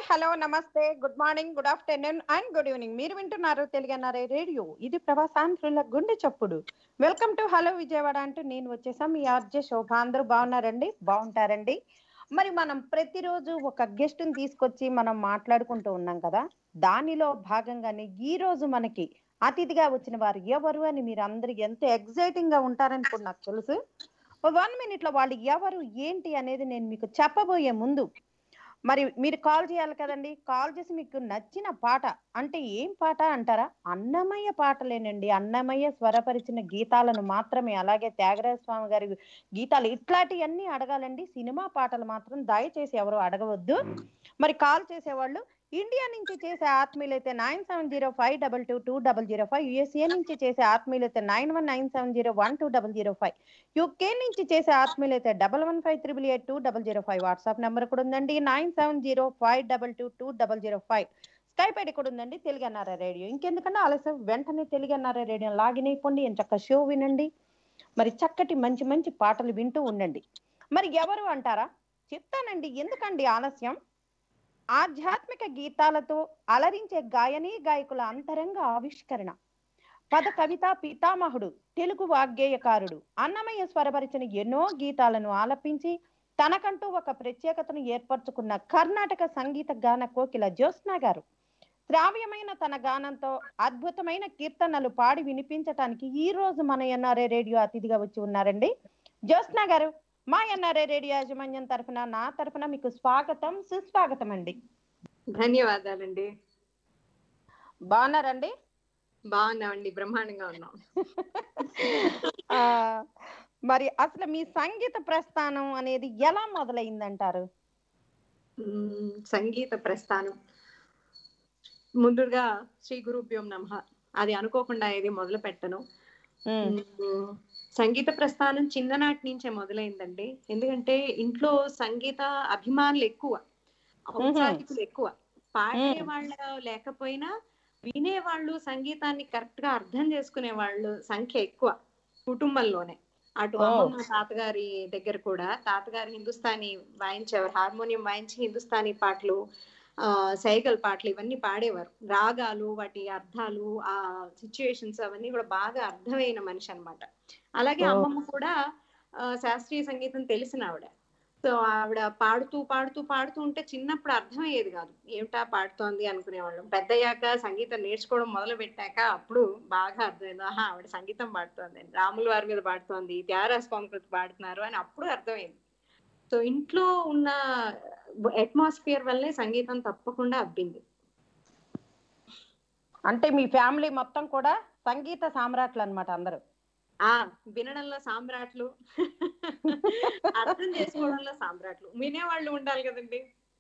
Hello నమస్తే good morning good afternoon and good evening మీరు వింటున్నారు తెలుగన్నారే రేడియో ఇది ప్రవాసాంధ్రుల గుండె చప్పుడు వెల్కమ్ టు హలో విజయవాడ అంటూ నేను వచ్చేసాం మీ ఆర్జే శోభ అందరూ బాగున్నారండి బాగుంటారండి మరి మనం ప్రతిరోజు ఒక గెస్ట్ ని తీసుకొచ్చి మనం మాట్లాడుకుంటూ ఉన్నాం కదా దానిలో భాగంగానే ఈ రోజు మనకి అతిథిగా వచ్చిన వారు ఎవరు అని మీరు అందరు ఎంత ఎగ్జైటింగ్ గా ఉంటారని కూడా నాకు తెలుసు వన్ మినిట్ లో వాళ్ళు ఎవరు ఏంటి అనేది నేను మీకు చెప్పబోయే ముందు మరి మీరు కాల్ చేయాలి కదండి కాల్ చేసి మీకు నచ్చిన పాట అంటే ఏం పాట అంటారా అన్నమయ్య పాటలేనండి అన్నమయ్య స్వరపరిచిన గీతాలను మాత్రమే అలాగే త్యాగరాజ స్వామి గారి గీతాలు ఇట్లాంటివన్నీ అడగాలండి సినిమా పాటలు మాత్రం దయచేసి ఎవరు అడగవద్దు మరి కాల్ చేసేవాళ్ళు ఇండియా నుంచి చేసే ఆత్మీయులైతే nine seven zero five double two two double zero five USA నుంచి చేసే ఆత్మీయులైతే nine one nine seven zero one two double zero five UK నుంచి చేసే ఆత్మీయులైతే double one five triple eight two double zero five WhatsApp number కూడా ఉందండి nine seven zero five double two two double zero five Skype ID కూడా ఉందండి తెలుగన్నారా radio ఇంకెందుకన్నా ఆలస్యం వెంటనే తెలుగన్నారా radio login అయిపోండి ఎంత చక్క షో వినండి మరి చక్కటి మంచి మంచి పాటలు వింటూ ఉండండి మరి ఎవరు అంటారా చెప్తానండి ఎందుకండి ఆలస్యం ఆధ్యాత్మిక గీతాలతో అలరించే గాయనీ గాయకుల అంతరంగ ఆవిష్కరణ పద కవిత పితామహుడు తెలుగు వాగ్గేయకారుడు అన్నమయ్య స్వరపరిచిన ఎన్నో గీతాలను ఆలపించి తనకంటూ ఒక ప్రత్యేకతను ఏర్పరచుకున్న కర్ణాటక సంగీత గాన కోకిల జ్యోత్స్న గారు శ్రావ్యమైన తన గానంతో అద్భుతమైన కీర్తనలు పాడి వినిపించటానికి ఈ రోజు మన ఎన్ఆర్ఏ రేడియో అతిథిగా వచ్చి ఉన్నారండి జ్యోత్స్న గారు మా ఎన్ఆర్ఏ రేడియో యాజమాన్యం తరఫున నా తరఫున మీకు స్వాగతం సుస్వాగతం అండి ధన్యవాదాలండి బాగున్నారండి బాగున్నామండి బ్రహ్మాండంగా ఉన్నాం ఆ, మరి అసలు మీ సంగీత ప్రస్థానం అనేది ఎలా మొదలైందంటారు మ్మ్, సంగీత ప్రస్థానం ముందుగా శ్రీ గురుభ్యోం నమ అది అనుకోకుండా ఏది మొదలు పెట్టను ఉమ్, మ్మ్, సంగీత ప్రస్థానం చిన్ననాటి నుంచే మొదలైందండి ఎందుకంటే ఇంట్లో సంగీత అభిమానులు ఎక్కువ ఔత్సాహికులు ఎక్కువ పాడే వాళ్ళు లేకపోయినా వినేవాళ్ళు సంగీతాన్ని కరెక్ట్ గా అర్థం చేసుకునే వాళ్ళు సంఖ్య ఎక్కువ కుటుంబంలోనే అటు ఓ. అమ్మమ్మ తాతగారి దగ్గర కూడా తాతగారు హిందుస్థానీ వాయించేవారు హార్మోనియం వాయించి హిందుస్థానీ పాటలు ఆ సైగల్ పాటలు ఇవన్నీ పాడేవారు రాగాలు వాటి అర్థాలు ఆ సిచ్యుయేషన్స్ అవన్నీ కూడా బాగా అర్థమైన మనిషి అన్నమాట అలాగే ఓ. అమ్మమ్మ కూడా ఆ, శాస్త్రీయ సంగీతం తెలిసిన ఆవిడ సో ఆవిడ పాడుతూ పాడుతూ పాడుతూ ఉంటే చిన్నప్పుడు అర్థమయ్యేది కాదు ఏమిటా పాడుతోంది అనుకునేవాళ్ళం పెద్దయ్యాక సంగీతం నేర్చుకోవడం మొదలు పెట్టాక అప్పుడు బాగా అర్థమైంది ఆహా ఆవిడ సంగీతం పాడుతోంది అని. రాముల వారి మీద పాడుతోంది త్యాగరాజ స్వామి కృతి పాడుతున్నారు అని అప్పుడు అర్థమైంది సో ఇంట్లో ఉన్న అట్మాస్ఫియర్ వల్లే సంగీతం తప్పకుండా అబ్బింది అంటే మీ ఫ్యామిలీ మొత్తం కూడా సంగీత సామ్రాట్లు అన్నమాట అందరూ ఆ వినడంలో సామ్రాట్లు అర్థం చేసుకోవడంలో సామ్రాట్లు వినేవాళ్ళు ఉండాలి కదండి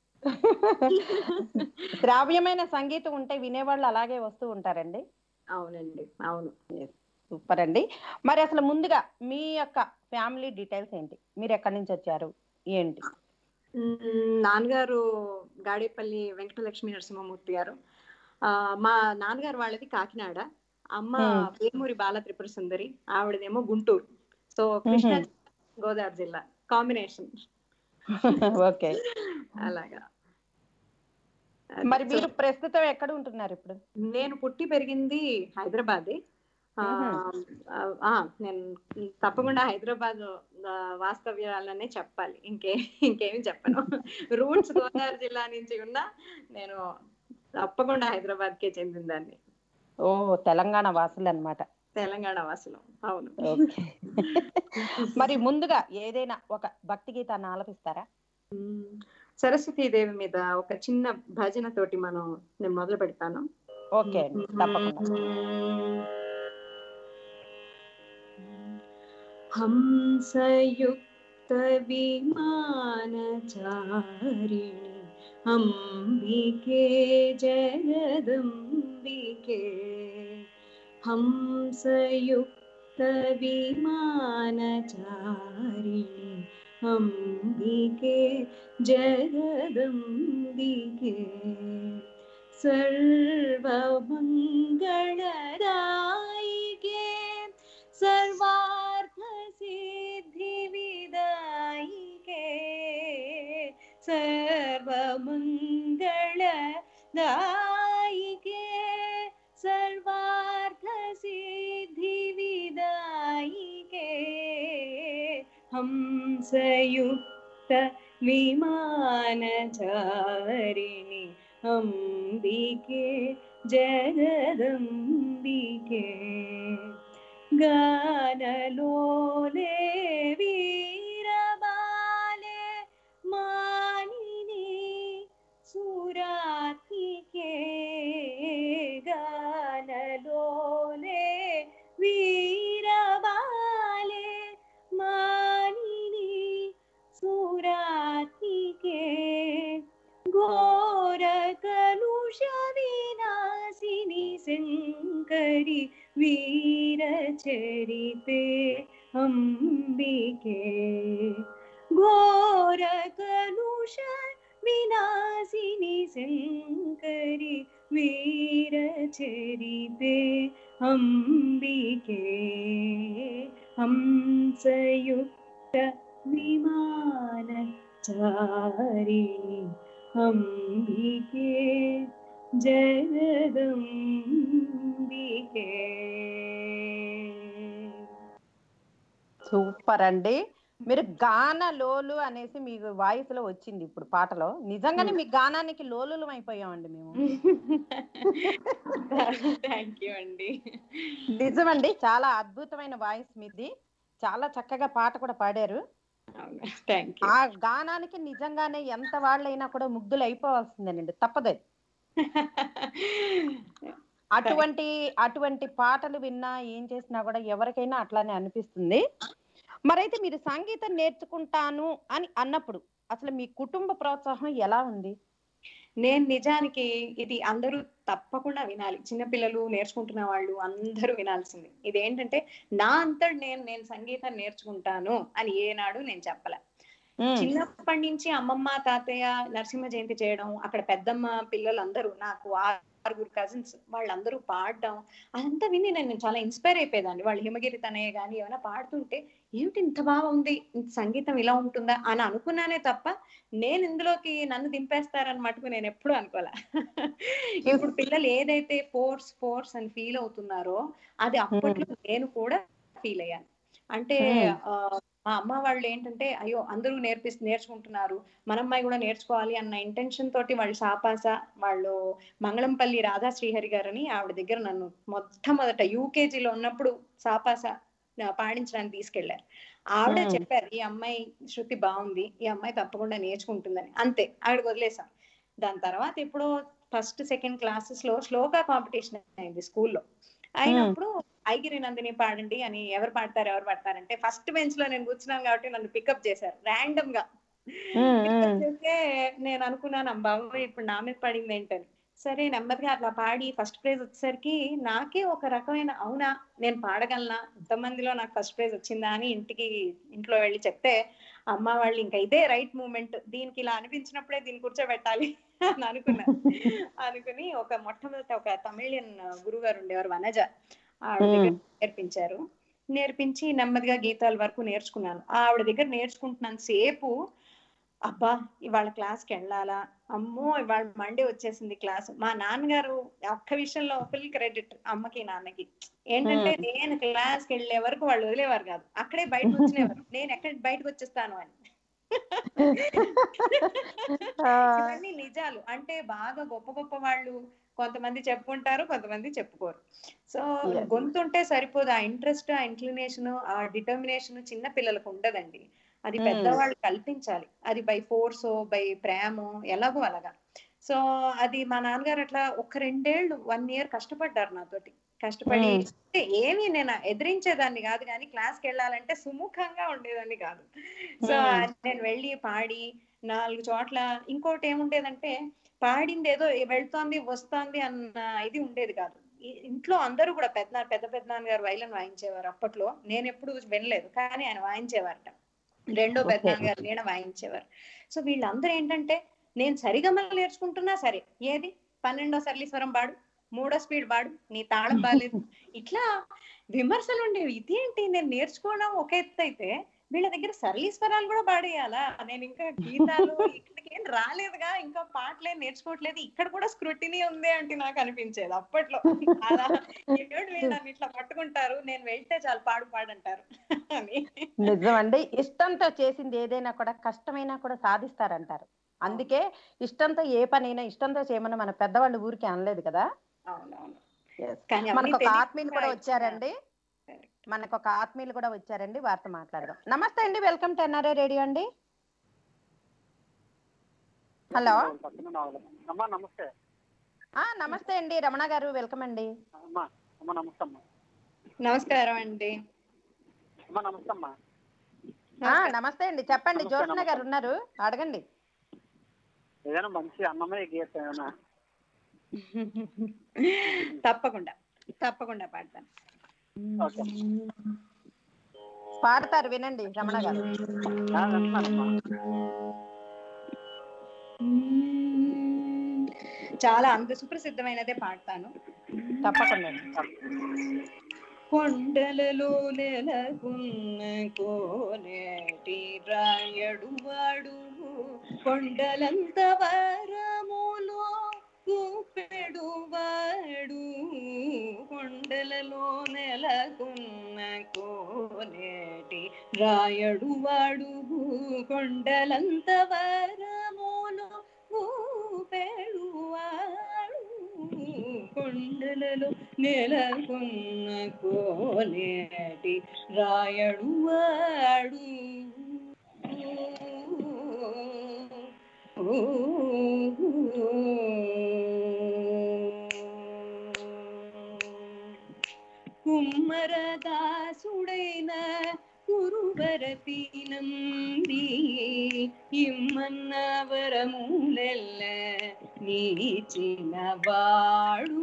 శ్రావ్యమైన సంగీతం ఉంటే వినేవాళ్ళు అలాగే వస్తూ ఉంటారండి అవునండి అవును సూపర్ అండి మరి అసలు ముందుగా మీ యొక్క ఫ్యామిలీ డీటెయిల్స్ ఏంటి మీరు ఎక్కడి నుంచి వచ్చారు ఏంటి మ్మ్, నాన్నగారు గాడేపల్లి వెంకటలక్ష్మి నరసింహమూర్తి గారు ఆ మా నాన్నగారు వాళ్ళది కాకినాడ అమ్మ మ్మ్. వేమూరి బాల త్రిపుర సుందరి ఆవిడదేమో గుంటూరు సో కృష్ణా మ్మ్. గోదావరి జిల్లా కాంబినేషన్ ఓకే అలాగా మరి సో మీరు ప్రస్తుతం ఎక్కడ ఉంటున్నారు ఇప్పుడు నేను పుట్టి పెరిగింది హైదరాబాదే ఆ, ఆ, ఆ, నేను తప్పకుండా హైదరాబాద్ ఆ, వాస్తవ్యాలనే చెప్పాలి ఇంకే ఇంకేమి చెప్పను రూట్స్ గోదావరి జిల్లా నుంచి ఉన్నా నేను తప్పకుండా హైదరాబాద్ కే చెందిందాన్ని ఓ తెలంగాణ వాసులు అన్నమాట తెలంగాణ వాసులం అవును ఓకే మరి ముందుగా ఏదైనా ఒక భక్తి గీతాన్ని ఆలపిస్తారా మ్మ్. సరస్వతీ దేవి మీద ఒక చిన్న భజన తోటి మనం నేను మొదలు పెడతాను ఓకే అండి తప్పకుండా హంసయుక్త విమానచారిణి అంబికే జగదంబికే హంసయుక్త విమానచారిణి అంబికే జగదంబికే सर्वमङ्गलदायिके सर्वार्थसिद्धिविदायिके सर्वमङ्गल दायिके सर्वार्थसिद्धिविदायिके हंसयुक्त विमानचारिणि अम्बिके जगदम्बिके गानलोले वीरबाले मानिनी सुरात्मिके गानलोले वीरबाले मानिनी सुरात्मिके घोरकलुषविनाशिनि शङ्करि वीरचरिते अम्बिके घोरकलुष विनाशिनि शङ्करि वीरचरिते अम्बिके हंसयुक्त विमानचारिणि अम्बिके జగదంబికే సూపర్ అండి మీరు గాన లోలు అనేసి మీ వాయిస్ లో వచ్చింది ఇప్పుడు పాటలో నిజంగానే మీ గానానికి లోలులం అయిపోయామండి మేము థ్యాంక్ యూ అండి నిజమండి చాలా అద్భుతమైన వాయిస్ మీది చాలా చక్కగా పాట కూడా పాడారు థ్యాంక్ ఆ గానానికి నిజంగానే ఎంత వాళ్ళైనా కూడా ముగ్ధులు అయిపోవాల్సిందేనండి తప్పదు అటువంటి అటువంటి పాటలు విన్నా ఏం చేసినా కూడా ఎవరికైనా అట్లానే అనిపిస్తుంది మరైతే మీరు సంగీతం నేర్చుకుంటాను అని అన్నప్పుడు అసలు మీ కుటుంబ ప్రోత్సాహం ఎలా ఉంది నేను నిజానికి ఇది అందరూ తప్పకుండా వినాలి చిన్నపిల్లలు నేర్చుకుంటున్న వాళ్ళు అందరూ వినాల్సింది ఇదేంటంటే నా అంతటి నేను నేను సంగీతం నేర్చుకుంటాను అని ఏనాడు నేను చెప్పలే ఉమ్, చిన్నప్పటి నుంచి అమ్మమ్మ తాతయ్య నరసింహ జయంతి చేయడం అక్కడ పెద్దమ్మ పిల్లలు అందరూ నాకు ఆరుగురు కజిన్స్ వాళ్ళందరూ పాడడం అదంతా విని నేను చాలా ఇన్స్పైర్ అయిపోయేదాన్ని వాళ్ళు హిమగిరి తనయ్య కానీ ఏమైనా పాడుతుంటే ఏమిటి ఇంత బాగుంది ఇంత సంగీతం ఇలా ఉంటుందా అని అనుకున్నానే తప్ప నేను ఇందులోకి నన్ను దింపేస్తారని మటుకు నేను ఎప్పుడూ అనుకోలే ఇప్పుడు పిల్లలు ఏదైతే ఫోర్స్ ఫోర్స్ అని ఫీల్ అవుతున్నారో అది అప్పట్లో నేను కూడా ఫీల్ అయ్యాను అంటే Hmm. ఆ, మా అమ్మ వాళ్ళు ఏంటంటే అయ్యో అందరూ నేర్పి నేర్చుకుంటున్నారు మన అమ్మాయి కూడా నేర్చుకోవాలి అన్న ఇంటెన్షన్ తోటి వాళ్ళు సాపాస వాళ్ళు మంగళంపల్లి రాధా శ్రీహరి గారని ఆవిడ దగ్గర నన్ను మొట్టమొదట యూకేజీలో ఉన్నప్పుడు సాపాస ఆ, పాడించడానికి తీసుకెళ్లారు ఆవిడ Hmm. చెప్పారు ఈ అమ్మాయి శృతి బాగుంది ఈ అమ్మాయి తప్పకుండా నేర్చుకుంటుందని అంతే ఆవిడకి వదిలేసాం దాని తర్వాత ఎప్పుడో ఫస్ట్ సెకండ్ క్లాసెస్ లో శ్లోక కాంపిటీషన్ అయింది స్కూల్లో అయినప్పుడు ఐగిరి నందిని పాడండి అని ఎవరు పాడతారు ఎవరు పాడతారంటే ఫస్ట్ బెంచ్ లో నేను కూర్చున్నాను కాబట్టి నన్ను పికప్ చేశారు ర్యాండమ్ గా ఉమ్, పికప్ ఉమ్. చేస్తే నేను అనుకున్నాను బాబు ఇప్పుడు నా మీద పడింది ఏంటని సరే నెమ్మదిగా అట్లా పాడి ఫస్ట్ ప్రైజ్ వచ్చేసరికి నాకే ఒక రకమైన అవునా నేను పాడగలనా ఇంతమందిలో నాకు ఫస్ట్ ప్రైజ్ వచ్చిందా అని ఇంటికి ఇంట్లో వెళ్ళి చెప్తే అమ్మ వాళ్ళు ఇంకా ఇదే రైట్ మూమెంట్ దీనికి ఇలా అనిపించినప్పుడే దీన్ని కూర్చోబెట్టాలి అని అనుకున్నాను అనుకుని ఒక మొట్టమొదట ఒక తమిళియన్ గురువు గారు ఉండేవారు వనజ ఆవిడ దగ్గర నేర్పించారు నేర్పించి నెమ్మదిగా గీతాల వరకు నేర్చుకున్నాను ఆవిడ దగ్గర నేర్చుకుంటున్నాను సేపు అబ్బా ఇవాళ క్లాస్కి వెళ్ళాలా అమ్మో ఇవాళ మండే వచ్చేసింది క్లాస్ మా నాన్నగారు ఒక్క విషయంలో ఫుల్ క్రెడిట్ అమ్మకి నాన్నకి ఏంటంటే Hmm. నేను క్లాస్కి వెళ్ళే వరకు వాళ్ళు వదిలేవారు కాదు అక్కడే బయటకు వచ్చినేవారు నేను ఎక్కడ బయటకు వచ్చేస్తాను అని ఆ, ఇవన్నీ నిజాలు అంటే బాగా గొప్ప గొప్ప వాళ్ళు కొంతమంది చెప్పుకుంటారు కొంతమంది చెప్పుకోరు సో Yes. గొంతుంటే సరిపోదు ఆ ఇంట్రెస్ట్ ఆ ఇంక్లినేషన్ ఆ డిటర్మినేషన్ చిన్న పిల్లలకు ఉండదండి అది Hmm. పెద్దవాళ్ళు కల్పించాలి అది బై ఫోర్స్ బై ప్రేమో ఎలాగో అలాగా సో అది మా నాన్నగారు అట్లా ఒక రెండేళ్లు వన్ ఇయర్ కష్టపడ్డారు నాతోటి కష్టపడి Hmm. అంటే ఏమీ నేను ఎదిరించేదాన్ని కాదు కానీ క్లాస్కి వెళ్ళాలంటే సుముఖంగా ఉండేదాన్ని కాదు సో Hmm. నేను వెళ్ళి పాడి నాలుగు చోట్ల ఇంకోటి ఏముండేదంటే పాడింది ఏదో వెళ్తోంది వస్తోంది అన్న ఇది ఉండేది కాదు ఈ- ఇంట్లో అందరూ కూడా పెద్ద పెద్ద పెద్ద నాన్నగారు వైలన్ వాయించేవారు అప్పట్లో నేను ఎప్పుడు వినలేదు కానీ ఆయన వాయించేవారట రెండో పెద్ద Okay. నాన్నగారు నేను వాయించేవారు సో వీళ్ళందరూ ఏంటంటే నేను సరిగమలు నేర్చుకుంటున్నా సరే ఏది పన్నెండో సరళీస్వరం పాడు మూడో స్పీడ్ పాడు నీ తాళం బాలేదు ఇట్లా విమర్శలు ఉండేవి ఇదేంటి నేను నేర్చుకోవడం ఒక ఎత్తు అయితే వీళ్ళ దగ్గర సరళీస్వరాలు కూడా పాడేయాలా నేను ఇంకా గీతాలు ఇక్కడికి ఏం రాలేదుగా ఇంకా పాటలే నేర్చుకోవట్లేదు ఇక్కడ కూడా స్క్రూటినీ ఉంది అంటే నాకు అనిపించేది అప్పట్లో అలా ఏమిటి వీళ్ళు నన్ను ఇట్లా పట్టుకుంటారు నేను వెళ్తే చాలు పాడు పాడంటారు అని నిజం అండి ఇష్టంతో చేసింది ఏదైనా కూడా కష్టమైనా కూడా సాధిస్తారంటారు అందుకే ఇష్టంతో ఏ పనైనా ఇష్టంతో చేయమని మన పెద్దవాళ్ళు ఊరికి అనలేదు కదా అవునవును Yes. కానీ అవన్నీ మనకు ఒక తెలియకుండా ఆత్మీయులు కూడా వచ్చారండి Correct. మనకు ఒక ఆత్మీయులు కూడా వచ్చారండి వారితో మాట్లాడదాం నమస్తే అండి వెల్కమ్ టు ఎన్ఆర్ఐ రేడియో అండి హలో అమ్మా నమస్తే ఆ నమస్తే అండి రమణ గారు వెల్కమ్ అండి అమ్మా అమ్మా నమస్తే అమ్మా నమస్కారం అండి అమ్మా నమస్తే అమ్మా ఆ నమస్తే అండి చెప్పండి నమస్తే, జ్యోత్స్న నమస్తే. గారు ఉన్నారు అడగండి ఏదైనా మంచి అన్నమయ్య గీత ఏమైనా తప్పకుండా తప్పకుండా పాడతాను ఓకే పాడతారు వినండి రమణ గారు ఆ, వింటున్నానమ్మా. చాలా అంత సుప్రసిద్ధమైనదే పాడతాను తప్పకుండా అండి. కొండలలో నెలకున్న కోనేటి రాయడు వాడు కొండలంత వరములో కూపెడు వాడు కొండలలో నెలకున్న కోనేటి రాయడు వాడు కొండలంత వరములో కూపెడు వాడు కొండలలో నెలకొన్న కోనేటి రాయడు వాడు ఓ, కుమ్మరదాసుడైన కురువరతి నంది ఇమ్మన్న వరములెల్ల నీచిన వాడు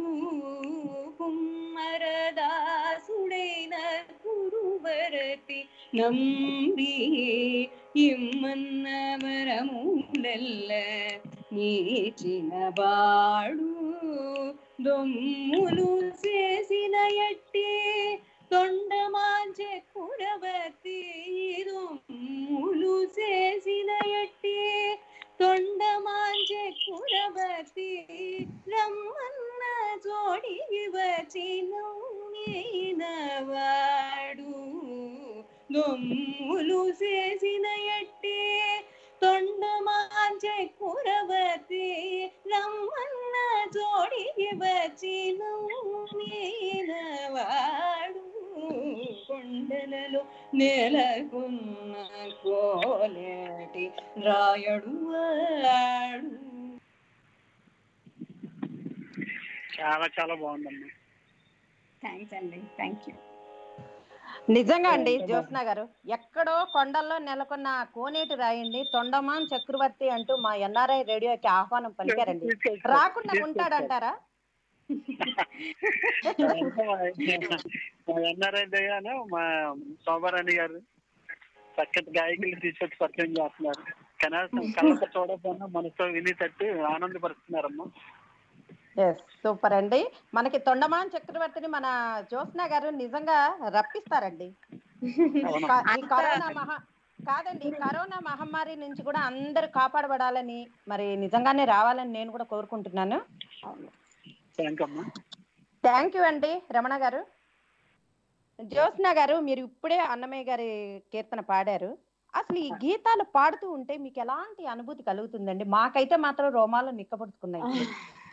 కుమ్మరదాసుడైన కురువరతి నంబి ఇమ్మన్న వరములెల్ల నీచిన వాడు దొమ్ములు చేసిన ఎట్టి తొండమాంచె కురవతి దొమ్ములు చేసిన ఎట్టి తొండమాంచె కురవతి రమ్మన్న జోడి వచ్చిన వాడు దొమ్ములు చేసిన ఎట్టి తొండమాంచె కురవతి రమ్మన్న జోడి వచ్చిన వాడు కొండలలో నెలకొన్న కోలేటి రాయడు వాడు చాలా చాలా బాగుందమ్మా థ్యాంక్స్ అండి థ్యాంక్ యూ నిజంగా అండి జ్యోత్స్న గారు ఎక్కడో కొండల్లో నెలకొన్న ఆ కోనేటి రాయండి తొండమాన్ చక్రవర్తి అంటూ మా ఎన్ఆర్ఐ రేడియోకి ఆహ్వానం పలికారండి రాకుండా ఉంటాడంటారా మా ఎన్ఆర్ఐ గాను మా శోభారాణి గారు చక్కటి గాయకులు తీసుకొచ్చి పరిచయం చేస్తున్నారు కనీసం కళ్ళతో చూడకపోయినా మనసుతో వినేటట్టు ఆనందపరుస్తున్నారమ్మా ఎస్ సూపర్ అండి మనకి తొండమాన్ చక్రవర్తిని మన జ్యోత్స్న గారు నిజంగా రప్పిస్తారండి అవును. క- ఈ కరోనా మహా కాదండి ఈ కరోనా మహమ్మారి నుంచి కూడా అందరూ కాపాడబడాలని మరి నిజంగానే రావాలని నేను కూడా కోరుకుంటున్నాను థ్యాంక్ అమ్మా థ్యాంక్ యూ అండి రమణ గారు జ్యోత్స్న గారు మీరు ఇప్పుడే అన్నమయ్య గారి కీర్తన పాడారు అసలు ఈ గీతాలు పాడుతూ ఉంటే మీకు ఎలాంటి అనుభూతి కలుగుతుందండి మాకైతే మాత్రం రోమాలు నిక్కబడుచుకున్నాయి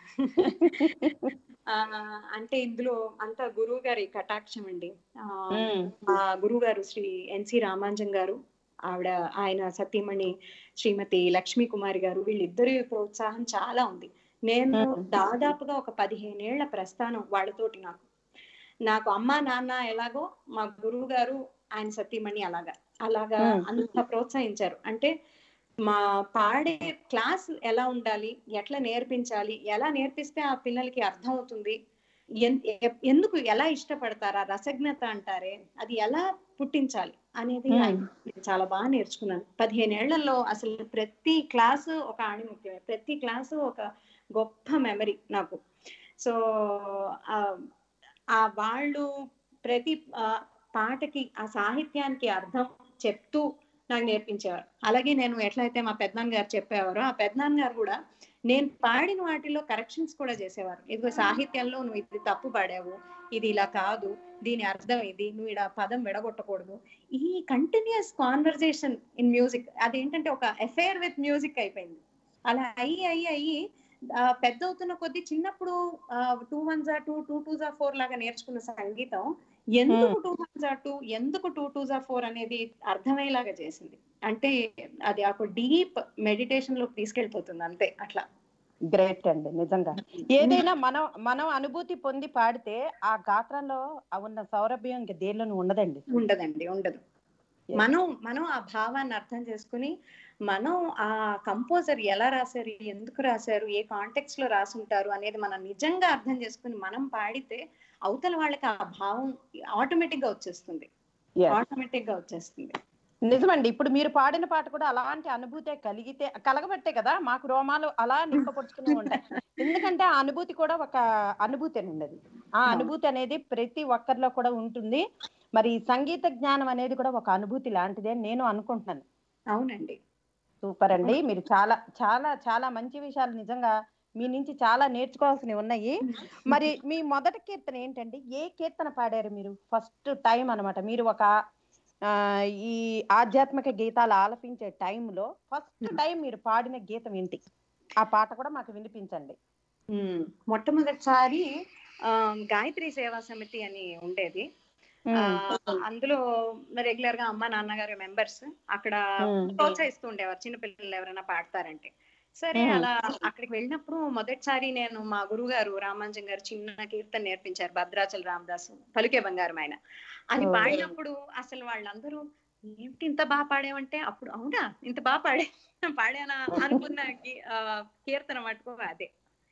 ఆ, అంటే ఇందులో అంత గురువు గారి కటాక్షం అండి ఆ, మ్మ్. ఆ గురువు గారు శ్రీ ఎన్సి రామాంజన్ గారు ఆవిడ ఆయన సతీమణి శ్రీమతి లక్ష్మీ కుమారి గారు వీళ్ళిద్దరి ప్రోత్సాహం చాలా ఉంది నేను మ్మ్. దాదాపుగా ఒక పదిహేనేళ్ల ప్రస్థానం వాళ్ళతోటి నాకు నాకు అమ్మ నాన్న ఎలాగో మా గురువు గారు ఆయన సతీమణి అలాగా అలాగా మ్మ్. అంత ప్రోత్సహించారు అంటే మా పాడే క్లాస్ ఎలా ఉండాలి ఎట్లా నేర్పించాలి ఎలా నేర్పిస్తే ఆ పిల్లలకి అర్థం అవుతుంది ఎన్- ఎ- ఎందుకు ఎలా ఇష్టపడతారా రసజ్ఞత అంటారే అది ఎలా పుట్టించాలి అనేది Hmm. ఆయన నేను చాలా బాగా నేర్చుకున్నాను పదిహేనేళ్లలో అసలు ప్రతి క్లాసు ఒక ఆణిముఖ్యమే ప్రతి క్లాసు ఒక గొప్ప మెమరీ నాకు సో ఆ వాళ్ళు ప్రతి ఆ, పాటకి ఆ సాహిత్యానికి అర్థం చెప్తూ నాకు నేర్పించేవారు అలాగే నేను ఎట్లయితే మా పెద్దనాన్న గారు చెప్పేవారో ఆ పెద్దనాన్న గారు కూడా నేను పాడిన వాటిలో కరెక్షన్స్ కూడా చేసేవారు ఇదిగో సాహిత్యంలో నువ్వు ఇది తప్పు పాడావు ఇది ఇలా కాదు దీని అర్థం ఇది నువ్వు ఇలా పదం విడగొట్టకూడదు ఈ కంటిన్యూస్ కాన్వర్జేషన్ ఇన్ మ్యూజిక్ అదేంటంటే ఒక అఫేర్ విత్ మ్యూజిక్ అయిపోయింది అలా అయ్యి అయ్యి అయ్యి ఆ, పెద్ద అవుతున్న కొద్దీ చిన్నప్పుడు టూ వన్ జా టూ టూ టూ జా ఫోర్ లాగా నేర్చుకున్న సంగీతం ఎందుకు టూ వన్ జా టూ ఎందుకు టూ టూ జా ఫోర్ అనేది అర్థమయ్యేలాగా చేసింది అంటే అది ఒక డీప్ మెడిటేషన్ లోకి తీసుకెళ్ళిపోతుంది అంతే అట్లా గ్రేట్ అండి నిజంగా ఏదైనా మనం మనం అనుభూతి పొంది పాడితే ఆ గాత్రంలో ఆ ఉన్న సౌరభ్యం ఇంకా దేనిలోనూ ఉండదండి ఉండదండి ఉండదు Yes. మనం మనం ఆ భావాన్ని అర్థం చేసుకుని మనం ఆ కంపోజర్ ఎలా రాశారు ఎందుకు రాశారు ఏ కాంటెక్స్ లో రాసుంటారు అనేది మనం నిజంగా అర్థం చేసుకుని మనం పాడితే అవతల వాళ్ళకి ఆ భావం ఆటోమేటిక్ గా వచ్చేస్తుంది Yes. ఆటోమేటిక్ గా వచ్చేస్తుంది నిజమండి ఇప్పుడు మీరు పాడిన పాట కూడా అలాంటి అనుభూతే కలిగితే కలగబట్టే కదా మాకు రోమాలు అలా నింపపరుచుకునే ఉంటాయి ఎందుకంటే ఆ అనుభూతి కూడా ఒక అనుభూతి అని ఉండదు ఆ అనుభూతి అనేది ప్రతి ఒక్కరిలో కూడా ఉంటుంది మరి ఈ సంగీత జ్ఞానం అనేది కూడా ఒక అనుభూతి లాంటిదే అని నేను అనుకుంటున్నాను అవునండి సూపర్ అండి మీరు చాలా చాలా చాలా మంచి విషయాలు నిజంగా మీ నుంచి చాలా నేర్చుకోవాల్సినవి ఉన్నాయి మరి మీ మొదటి కీర్తన ఏంటండి ఏ కీర్తన పాడారు మీరు ఫస్ట్ టైం అన్నమాట మీరు ఒక ఆ, ఈ ఆధ్యాత్మిక గీతాలు ఆలపించే టైంలో ఫస్ట్ టైం మీరు పాడిన గీతం ఏంటి ఆ పాట కూడా మాకు వినిపించండి ఉమ్, మొట్టమొదటిసారి ఆ, గాయత్రి సేవా సమితి అని ఉండేది ఆ, అందులో రెగ్యులర్ గా అమ్మ నాన్నగారు మెంబర్స్ అక్కడ ఉమ్. ప్రోత్సహిస్తూ ఉండేవారు చిన్న పిల్లలు ఎవరైనా పాడతారంటే సరే మ్మ్. అలా అక్కడికి వెళ్ళినప్పుడు మొదటిసారి నేను మా గురువు గారు రామాంజన్ గారు చిన్న కీర్తన నేర్పించారు భద్రాచల రామదాసు పలుకే బంగారం ఆయన అది ఓ. పాడినప్పుడు అసలు వాళ్ళందరూ ఏంటి ఇంత బాగా పాడావంటే అప్పుడు అవునా ఇంత బాగా పాడే పాడానా అనుకున్న కీ- ఆ, కీర్తన మటుకు అదే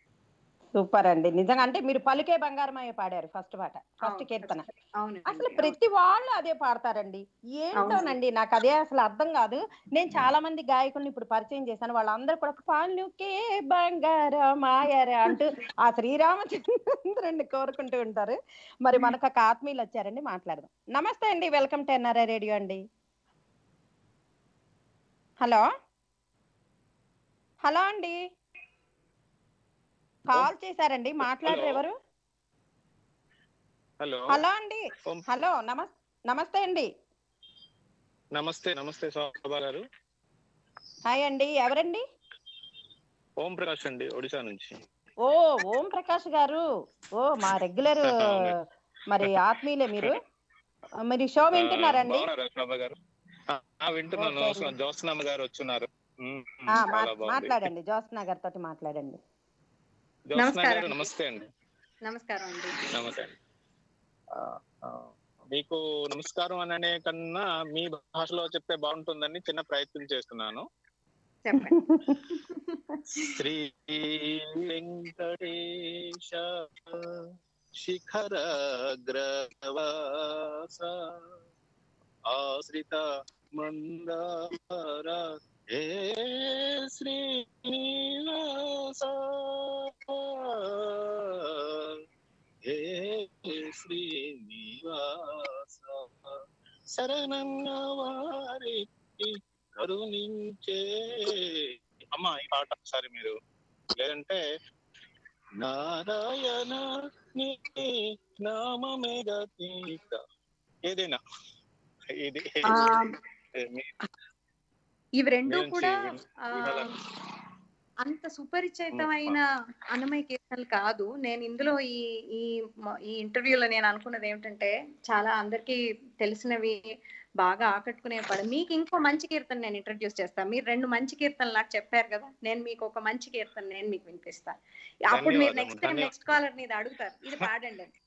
సూపర్ అండి నిజంగా అంటే మీరు పలుకే బంగారమయ్య పాడారు ఫస్ట్ పాట ఫస్ట్ అవును, కీర్తన అవును అసలు ప్రతి వాళ్ళు అదే పాడతారండి ఏంటోనండి నాకు అదే అసలు అర్థం కాదు నేను చాలా మంది గాయకుల్ని ఇప్పుడు పరిచయం చేశాను వాళ్ళందరూ కూడా పలుకే బంగారం ఆయర అంటూ ఆ శ్రీరామచంద్రుడిని కోరుకుంటూ ఉంటారు మరి మనకు ఒక ఆత్మీయులు వచ్చారండి మాట్లాడదాం నమస్తే అండి వెల్కమ్ టు ఎన్ఆర్ఐ రేడియో అండి హలో హలో అండి కాల్ చేశారండి మాట్లాడరు Hello. ఎవరు హలో హలో అండి ఓం- హలో నమస్ నమస్తే అండి నమస్తే నమస్తే శోభా గారు హాయ్ అండి ఎవరండి ఓం ప్రకాష్ అండి ఒడిశా నుంచి ఓ ఓం ప్రకాష్ గారు ఓ మా రెగ్యులర్ అవును. మరి ఆత్మీయులే మీరు ఆ, మరి షో ఆ, వింటున్నారండి బాగున్నారా శోభా గారు ఆ, ఆ, వింటున్నాను ఓకే నమస్కారం జ్యోత్స్నమ్మ గారు వచ్చున్నారు ఉమ్, ఉమ్, ఆ, చాలా మా- బాగుంది మాట్లాడండి జ్యోత్స్న గారితో మాట్లాడండి జ్యోత్స్న నమస్కారం. గారు నమస్తే అండి నమస్కారం అండి నమస్తే అండి ఆ, ఆ, మీకు నమస్కారం అననే కన్నా మీ భాషలో చెప్తే బాగుంటుందని చిన్న ప్రయత్నం చేస్తున్నాను చెప్పండి శ్రీ వెంకటేశ శిఖరగ్రవాస ఆశ్రిత మందార హే శ్రీనివాస హే శ్రీనివాస శరణన్న వారికి కరుణించే అమ్మా ఈ పాట ఒకసారి మీరు లేదంటే నారాయణ నీ నామమే గతీత ఏదైనా ఇది ఆ, మీ- ఇవి రెండు మీ నుంచి కూడా విన్- ఆ, వినాలని. అంత సుపరిచితమైన అన్నమయ్య కీర్తనలు కాదు నేను ఇందులో ఈ ఈ మ- ఈ ఇంటర్వ్యూలో నేను అనుకున్నది ఏమిటంటే చాలా అందరికీ తెలిసినవి బాగా ఆకట్టుకునే పడ మీకు ఇంకో మంచి కీర్తన నేను ఇంట్రడ్యూస్ చేస్తాను మీరు రెండు మంచి కీర్తనలు నాకు చెప్పారు కదా నేను మీకు ఒక మంచి కీర్తన నేను మీకు వినిపిస్తాను అప్పుడు మీరు ధన్యవాదములు, నెక్స్ట్ టైం ధన్యవాదాలు. నెక్స్ట్ కాలర్ మీద అడుగుతారు ఇది పాడండి అని.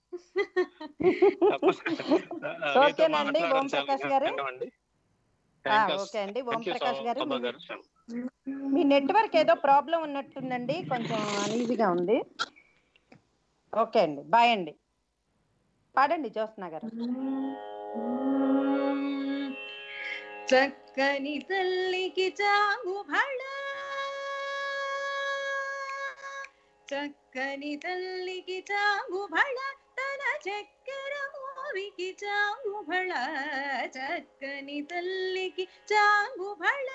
మీతో ఓకేనండి, మాట్లాడడం ఓం చాలా ప్రకాష్ గారు. ఆనందం అండి. ఆ, Thank you, ఓకే అండి ఓం thank you, ప్రకాష్ గారు శోభా మీ- గారు. మీ నెట్వర్క్ ఏదో ప్రాబ్లం ఉన్నట్టుందండి కొంచెం అనీజీగా ఉంది ఓకే అండి బాయ్ అండి పాడండి జ్యోత్స్న గారు చక్కని తల్లికి చాగు భళ చక్కని తల్లికి చాగు భళ తన చక్కెర మోవికి చాంగుబళ చక్కని తల్లికి చాంగుబళ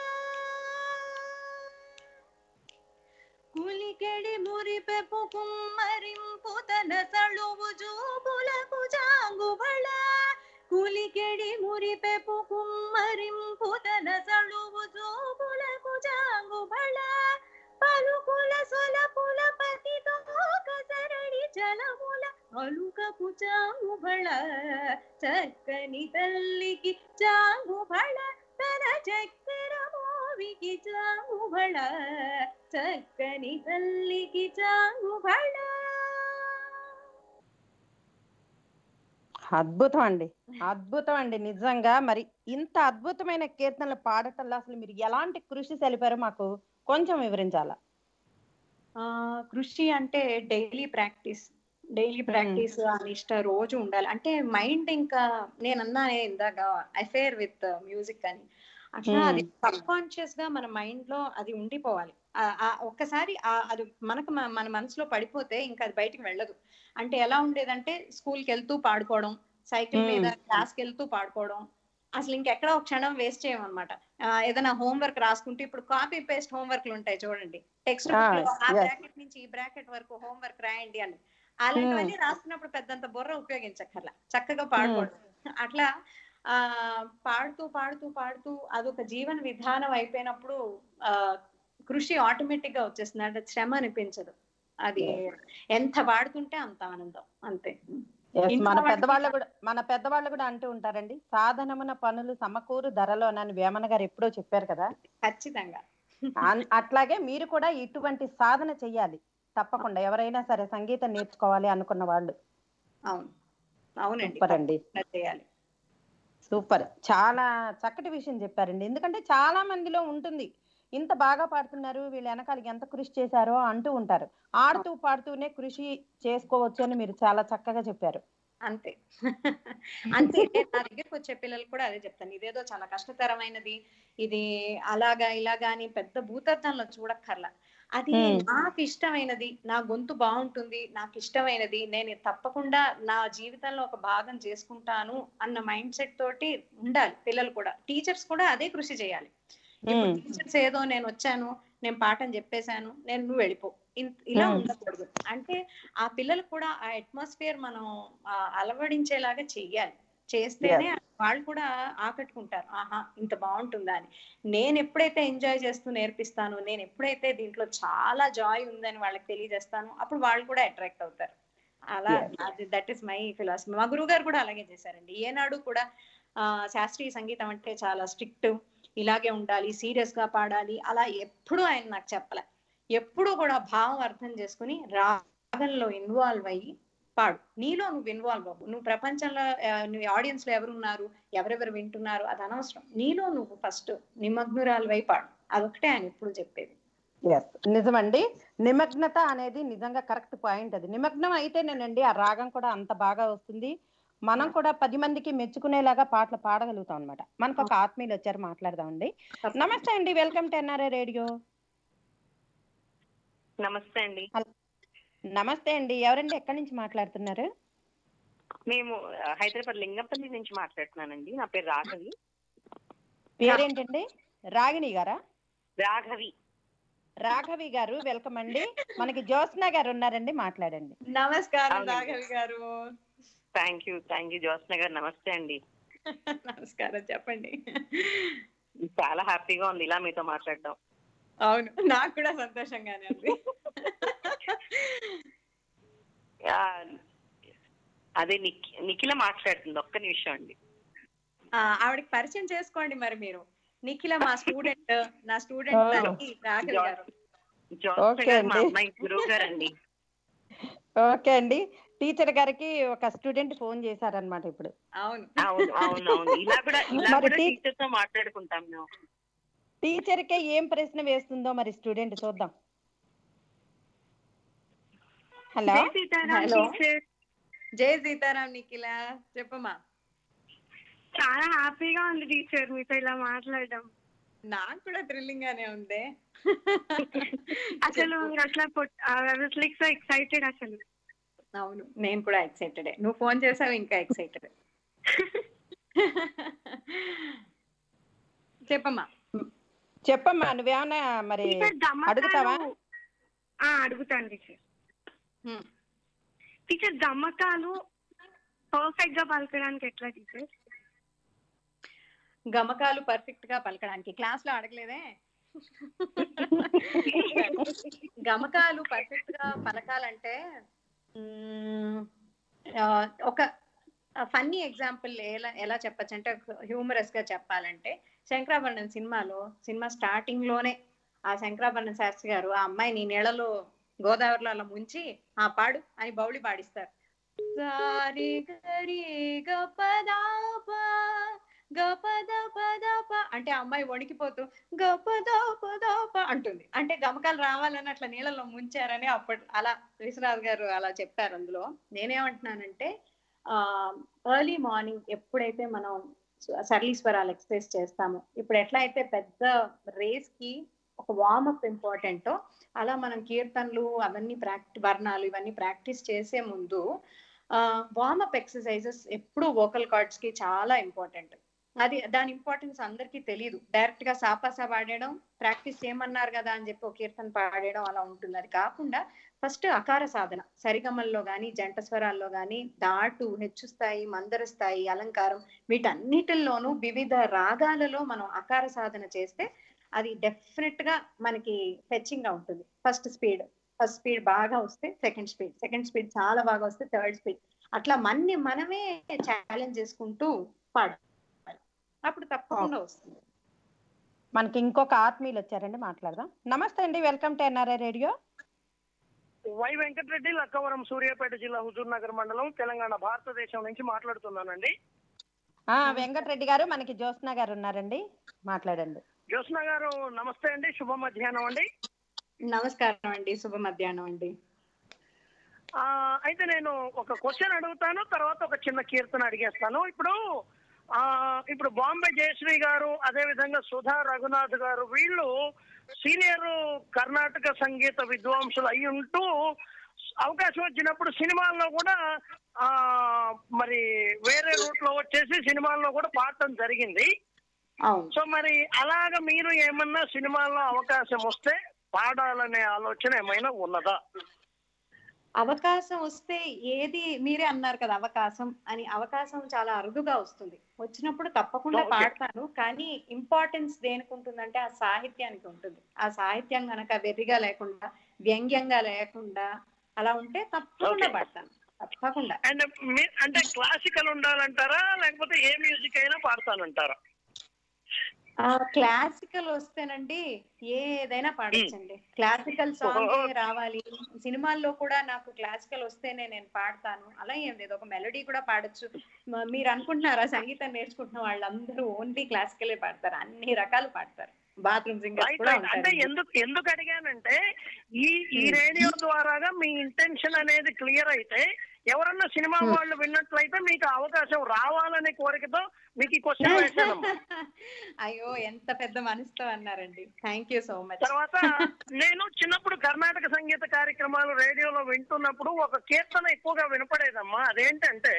కులికెడి మురిపెపు కుమ్మరింపు తన తళువు జూబులకు చాంగుబళ కులికెడి మురిపెపు కుమ్మరింపు తన తళువు జూబులకు చాంగుబళ పలుకుల సొలపుల పతితో కసరడి జలముల అలుకపు చాంగుబళ చక్కని తల్లికి చాంగుబళ తన చక్కెర మోవికి చాంగుబళ చక్కని తల్లికి చాంగుబళ అద్భుతం అండి అద్భుతం అండి నిజంగా మరి ఇంత అద్భుతమైన కీర్తనలు పాడటంలో అసలు మీరు ఎలాంటి కృషి తెలిపారో మాకు కొంచెం వివరించాలా ఆ కృషి అంటే డైలీ ప్రాక్టీస్ డైలీ ప్రాక్టీస్ ఆ నిష్ట రోజు ఉండాలి అంటే మైండ్ ఇంకా నేను అన్నానే ఇందాక అఫేర్ విత్ మ్యూజిక్ అని అట్లా Hmm. అది సబ్ కాన్షియస్ గా మన మైండ్ లో అది ఉండిపోవాలి ఆ- ఆ ఒక్కసారి ఆ- అది మనకు మ- మన మనసులో పడిపోతే ఇంకా అది బయటికి వెళ్ళదు అంటే ఎలా ఉండేదంటే స్కూల్ కి వెళ్తూ పాడుకోవడం సైకిల్ Hmm. మీద క్లాస్ కి వెళ్తూ పాడుకోవడం అసలు ఇంకెక్కడ ఒక క్షణం వేస్ట్ చేయమన్నమాట ఆ, ఏదైనా హోంవర్క్ రాసుకుంటే ఇప్పుడు కాపీ పేస్ట్ హోంవర్క్లు ఉంటాయి చూడండి టెక్స్ట్ Ah, బుక్ లో ఆ yes. బ్రాకెట్ నుంచి ఈ బ్రాకెట్ వరకు హోంవర్క్ రాయండి అని అలాంటివన్నీ రాస్తున్నప్పుడు పెద్దంత బుర్ర ఉపయోగించక్కర్లా చక్కగా పాడుకోవడం అట్లా ఆ పాడుతూ పాడుతూ పాడుతూ అదొక జీవన విధానం అయిపోయినప్పుడు ఆ కృషి ఆటోమేటిక్ గా వచ్చేస్తుంది అంటే శ్రమ అనిపించదు అది ఎంత పాడుతుంటే అంత ఆనందం అంతే Yes, ఇంట్లో మన వాళ్ళకి- పెద్దవాళ్ళు కూడా మన పెద్దవాళ్ళు కూడా అంటూ ఉంటారండి సాధనమున పనులు సమకూరు ధరలో అని వేమన గారు ఎప్పుడో చెప్పారు కదా ఖచ్చితంగా అన్- అట్లాగే మీరు కూడా ఇటువంటి సాధన చెయ్యాలి తప్పకుండా ఎవరైనా సరే సంగీతం నేర్చుకోవాలి అనుకున్న వాళ్ళు అవును అవునండి సూపర్ అండి తప్పకుండా చేయాలి సూపర్ చాలా చక్కటి విషయం చెప్పారండి ఎందుకంటే చాలా మందిలో ఉంటుంది ఇంత బాగా పాడుతున్నారు వీళ్ళ వెనకాలకి ఎంత కృషి చేశారో అంటూ ఉంటారు ఆడుతూ పాడుతూనే కృషి చేసుకోవచ్చు అని మీరు చాలా చక్కగా చెప్పారు అంతే అంతే నేను నా దగ్గరికి వచ్చే పిల్లలు కూడా అదే చెప్తాను ఇదేదో చాలా కష్టతరమైనది ఇది అలాగా ఇలాగా అని పెద్ద భూతత్వంలో చూడక్కర్లా అది Hmm. నాకు ఇష్టమైనది నా గొంతు బాగుంటుంది నాకు ఇష్టమైనది నేను తప్పకుండా నా జీవితంలో ఒక భాగం చేసుకుంటాను అన్న మైండ్ సెట్ తోటి ఉండాలి పిల్లలు కూడా టీచర్స్ కూడా అదే కృషి చేయాలి ఇప్పుడు Hmm. టీచర్స్ ఏదో నేను వచ్చాను నేను పాఠం చెప్పేశాను నేను నువ్వు వెళ్ళిపో ఇన్- ఇలా Hmm. ఉండకూడదు అంటే ఆ పిల్లలకు కూడా ఆ అట్మాస్ఫియర్ మనం ఆ, అలవడించేలాగా చెయ్యాలి చేస్తేనే వాళ్ళు కూడా ఆకట్టుకుంటారు ఆహా ఇంత బాగుంటుందా అని నేను ఎప్పుడైతే ఎంజాయ్ చేస్తూ నేర్పిస్తాను నేను ఎప్పుడైతే దీంట్లో చాలా జాయ్ ఉందని వాళ్ళకి తెలియజేస్తాను అప్పుడు వాళ్ళు కూడా అట్రాక్ట్ అవుతారు అలా అది దట్ ఈస్ మై ఫిలాసఫీ మా గురువు గారు కూడా అలాగే చేశారండి ఏనాడు కూడా ఆ శాస్త్రీయ సంగీతం అంటే చాలా స్ట్రిక్ట్ ఇలాగే ఉండాలి సీరియస్ గా పాడాలి అలా ఎప్పుడు ఆయన నాకు చెప్పలే ఎప్పుడు కూడా భావం అర్థం చేసుకుని రాగంలో ఇన్వాల్వ్ అయ్యి పాడు నీలో నువ్వు ఇన్వాల్వ్ అవ్వు నువ్వు ప్రపంచంలో ఆ, నువ్వు ఆడియన్స్ లో ఎవరున్నారు ఎవరెవరు వింటున్నారు అది అనవసరం నీలో నువ్వు ఫస్ట్ నిమగ్నురాలు పాడు అదొకటే ఆయన ఎప్పుడు చెప్పేది ఎస్ నిజమండి నిమగ్నత అనేది నిజంగా కరెక్ట్ పాయింట్ అది నిమగ్నం అయితేనేనండి ఆ రాగం కూడా అంత బాగా వస్తుంది మనం కూడా పది మందికి మెచ్చుకునేలాగా పాటలు పాడగలుగుతాం అన్నమాట మనకు ఒక ఆత్మీయులు వచ్చారు మాట్లాడదామండి నమస్తే అండి వెల్కమ్ టు ఎన్ఆర్ఐ రేడియో నమస్తే అండి నమస్తే అండి ఎవరండి ఎక్కడి నుంచి మాట్లాడుతున్నారు మేము ఆ, హైదరాబాద్ లింగంపల్లి నుంచి మాట్లాడుతున్నానండి నా పేరు రాఘవి పేరేంటండి రాగిణి గారా రాఘవి రాఘవి గారు వెల్కమ్ అండి మనకి జ్యోత్స్న గారు ఉన్నారండి మాట్లాడండి నమస్కారం అవునండి. రాఘవి గారు thank you thank you Jyotsna గారు నమస్తే అండి నమస్కారం చెప్పండి చాలా హ్యాపీగా ఉంది ఇలా మీతో మాట్లాడడం అవును నాకు కూడా సంతోషంగానే ఉంది ఆ, అదే నిఖి నిఖిల మాట్లాడుతుంది ఒక్క నిమిషం అండి ఆ, ఆవిడకి పరిచయం చేసుకోండి మరి మీరు నిఖిల మా స్టూడెంట్ నా స్టూడెంట్ Oh. రాఘవి గారు జ్యోత్స్న Okay గారు మా అండి. అమ్మాయి గురువు గారండి ఓకే అండి టీచర్ గారికి ఒక స్టూడెంట్ ఫోన్ చేశారనమాట ఇప్పుడు అవును అవును అవును అవును ఇలా కూడా ఇలా మరి కూడా టీ- టీచర్ తో మాట్లాడుకుంటాం మేము టీచర్ కే ఏం ప్రశ్న వేస్తుందో మరి స్టూడెంట్ చూద్దాం హలో జై సీతారాం Hello. టీచర్ జై సీతారాం నిఖిల చెప్పమ్మా చాలా హ్యాపీగా ఉంది టీచర్ మీతో ఇలా మాట్లాడడం నాకు కూడా థ్రిల్లింగ్ గానే ఉంది అసలు మీరు అట్లా లైక్ సో ఎక్సైటెడ్ అసలు అవును నేను కూడా ఎక్సైటెడ్ నువ్వు ఫోన్ చేసావు ఇంకా ఎక్సైటెడ్ చెప్పమ్మా చెప్పమ్మా నువ్వేమన్నా మరి టీచర్ గమకాలు అడుగుతావా? ఆ, అడుగుతాను టీచర్ హ్మ్. టీచర్ గమకాలు పర్ఫెక్ట్ గా పలకడానికి ఎట్లా టీచర్ గమకాలు పర్ఫెక్ట్ గా పలకడానికి క్లాస్ లో అడగలేదే గమకాలు పర్ఫెక్ట్ గా పలకాలంటే మ్మ్, ఆ, ఒక ఫన్నీ ఎగ్జాంపుల్ ఎలా ఎలా చెప్పచ్చు అంటే హ్యూమరస్ గా చెప్పాలంటే శంకరాభరణం సినిమాలో సినిమా స్టార్టింగ్ లోనే ఆ శంకరాభరణం శాస్త్రి గారు ఆ అమ్మాయిని నీళ్ళలో గోదావరిలో అలా ముంచి ఆ పాడు అని బౌళి పాడిస్తారు సారి గరి గపదాప గపద పదప అంటే ఆ అమ్మాయి వణికిపోతూ గపదపదప అంటుంది అంటే గమకాలు రావాలని అట్లా నీళ్ళలో ముంచారని అప్పటి అలా విశ్వనాథ్ గారు అలా చెప్పారు అందులో నేనేమంటున్నానంటే ఆ ఎర్లీ మార్నింగ్ ఎప్పుడైతే మనం సరళీశ్వరాలు ఎక్సర్సైజ్ చేస్తామో ఇప్పుడు ఎట్లా అయితే పెద్ద రేస్ కి ఒక వార్మప్ ఇంపార్టెంటో అలా మనం కీర్తనలు అవన్నీ ప్రాక్టి వర్ణాలు ఇవన్నీ ప్రాక్టీస్ చేసే ముందు వార్మప్ ఎక్సర్సైజెస్ ఎప్పుడు వోకల్ కార్డ్స్ కి చాలా ఇంపార్టెంట్ అది దాని ఇంపార్టెన్స్ అందరికీ తెలియదు డైరెక్ట్ గా సాపాసా పాడేయడం ప్రాక్టీస్ చేయమన్నారు కదా అని చెప్పి ఒక కీర్తన పాడేయడం అలా ఉంటుంది అది కాకుండా ఫస్ట్ అకార సాధన సరిగమల్లో గాని జంట స్వరాల్లో గాని దాటు హెచ్చు స్థాయి మందర స్థాయి అలంకారం వీటన్నిటిల్లోనూ వివిధ రాగాలలో మనం అకార సాధన చేస్తే అది డెఫినెట్ గా మనకి ఫెచ్చింగ్ గా ఉంటుంది ఫస్ట్ స్పీడ్ ఫస్ట్ స్పీడ్ బాగా వస్తే సెకండ్ స్పీడ్ సెకండ్ స్పీడ్ చాలా బాగా వస్తే థర్డ్ స్పీడ్ అట్లా మన్ని మనమే ఛాలెంజ్ చేసుకుంటూ పాడాలి అప్పుడు తప్పకుండా వస్తుంది మనకి ఇంకొక ఆత్మీయులు వచ్చారండి మాట్లాడదాం నమస్తే అండి welcome to NRI radio Y Venkatareddy Lakkavaram Suryapet జిల్లా హుజూర్ నగర్ మండలం తెలంగాణ భారతదేశం నుంచి మాట్లాడుతున్నానండి ఆ వెంకటరెడ్డి గారు మనకి జ్యోత్స్న గారు ఉన్నారండి మాట్లాడండి జ్యోత్స్న గారు నమస్తే అండి శుభ మధ్యాహ్నం అండి నమస్కారం అండి శుభ మధ్యాహ్నం అండి ఆ, అయితే నేను ఒక క్వశ్చన్ అడుగుతాను తర్వాత ఒక చిన్న కీర్తన అడిగేస్తాను ఇప్పుడు ఆ ఇప్పుడు బాంబే జయశ్రీ గారు అదే విధంగా సుధా రఘునాథ్ గారు వీళ్ళు సీనియర్ కర్ణాటక సంగీత విద్వాంసులు అయి ఉంటూ అవకాశం వచ్చినప్పుడు సినిమాల్లో కూడా ఆ మరి వేరే రూట్ లో వచ్చేసి సినిమాల్లో కూడా పాడటం జరిగింది అవును సో మరి అలాగ మీరు ఏమన్నా సినిమాల్లో అవకాశం వస్తే పాడాలనే ఆలోచన ఏమైనా ఉన్నదా అవకాశం వస్తే ఏది మీరే అన్నారు కదా అవకాశం అని అవకాశం చాలా అరుదుగా వస్తుంది వచ్చినప్పుడు తప్పకుండా Okay. పాడతాను కానీ ఇంపార్టెన్స్ దేనికి ఉంటుందంటే ఆ సాహిత్యానికి ఉంటుంది ఆ సాహిత్యం గనక వెర్రిగా లేకుండా వ్యంగ్యంగా లేకుండా అలా ఉంటే తప్పకుండా Okay. పాడతాను తప్పకుండా అండ్ మీ- అంటే క్లాసికల్ ఉండాలంటారా లేకపోతే ఏ మ్యూజిక్ అయినా పాడతానంటారా ఆ క్లాసికల్ వస్తేనండి ఏదైనా పాడొచ్చండి క్లాసికల్ సాంగ్ ఓహో. రావాలి సినిమాల్లో కూడా నాకు క్లాసికల్ వస్తేనే నేను పాడతాను అలా ఏం లేదు ఒక మెలడీ కూడా పాడొచ్చు మ- మీరు అనుకుంటున్నారా సంగీతం నేర్చుకుంటున్న వాళ్ళందరూ ఓన్లీ క్లాసికలే పాడతారు అన్ని రకాలు పాడతారు బాత్రూమ్ సింగర్స్ రైట్ కూడా రైట్ అంటే ఉంటారు ఎందుకు ఎందుకు అడిగానంటే ఈ ఈ రేడియో ద్వారాగా మీ ఇంటెన్షన్ అనేది క్లియర్ అయితే ఎవరన్నా సినిమా Hmm. వాళ్ళు విన్నట్లయితే మీకు ఆ అవకాశం రావాలనే కోరికతో మీకు ఈ క్వశ్చన్ వేశానమ్మా అయ్యో ఎంత పెద్ద మనసుతో అన్నారండి థ్యాంక్ యూ సో మచ్ తర్వాత నేను చిన్నప్పుడు కర్ణాటక సంగీత కార్యక్రమాలు రేడియోలో వింటున్నప్పుడు ఒక కీర్తన ఎక్కువగా వినపడేదమ్మా అదేంటంటే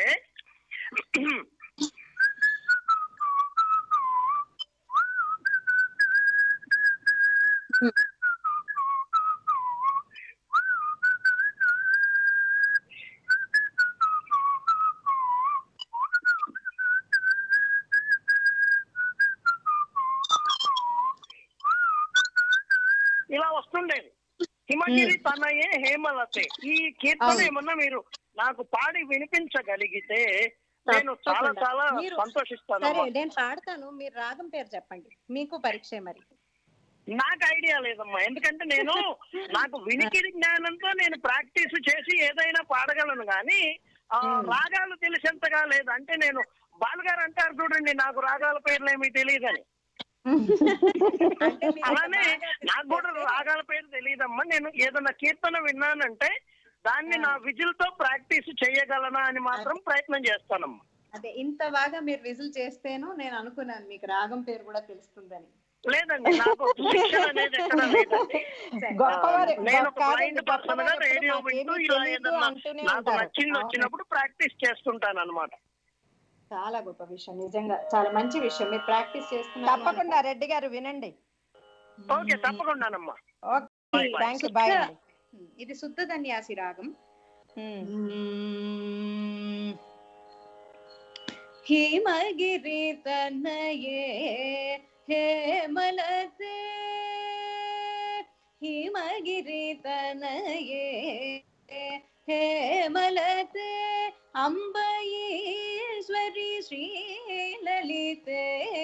ఇలా వస్తుండేది హిమగిరి తనయే హేమలతే ఈ కీర్తన అవును. ఏమన్నా మీరు నాకు పాడి వినిపించగలిగితే నేను చాలా తప్పకుండా. చాలా మీరు- సంతోషిస్తాను సరే నేను పాడతాను మీరు రాగం పేరు చెప్పండి మీకు పరీక్ష మరి నాకు ఐడియా లేదమ్మా ఎందుకంటే నేను నాకు వినికిడి జ్ఞానంతో నేను ప్రాక్టీస్ చేసి ఏదైనా పాడగలను కానీ ఆ, Hmm. రాగాలు తెలిసేంతగా లేదు అంటే నేను బాలుగారు అంటారు చూడండి నాకు రాగాల పేర్లు ఏమీ తెలియదని అంటే మీరు అలానే బాగా నాకు కూడా తెలిస్తే- రాగాల పేరు తెలియదమ్మా నేను ఏదైనా కీర్తన విన్నానంటే దాన్ని ఆ. నా విజిల్ తో ప్రాక్టీస్ చేయగలనా అని మాత్రం ప్రయత్నం చేస్తానమ్మా అదే ఇంత బాగా మీరు విజిల్ చేస్తేను నేను అనుకున్నాను మీకు రాగం పేరు కూడా తెలుస్తుందని లేదండి నాకు శిక్షణ అనేది ఎక్కడ లేదండి గొప్పవారు నేను ఒక కాదండి, బ్లైండ్ పర్సన్ గా గొప్పవారు రేడియో మాకేమీ వింటూ ఇలా తెలీదు ఏదన్నా అంటూనే నాకు ఉంటారు. నచ్చింది వచ్చినప్పుడు ప్రాక్టీస్ చేస్తుంటాను అనమాట చాలా గొప్ప విషయం నిజంగా చాలా మంచి విషయం మీరు ప్రాక్టీస్ చేస్తున్నారు తప్పకుండా రెడ్డి గారు వినండి ఓకే తప్పకుండానమ్మా okay Bye, bye. Thank you bye అండి ఇది శుద్ధ ధన్యాసి రాగం ఉమ్. ಹಿಮಗಿರಿ ತನ್ನಯೇ ಹೇಮಲತೆ ಹಿಮಗಿರಿ ತನಯೇ ಹೇಮಲತೆ ಅಂಬಯೀಶ್ವರಿ ಶ್ರೀಲಲಿತೆ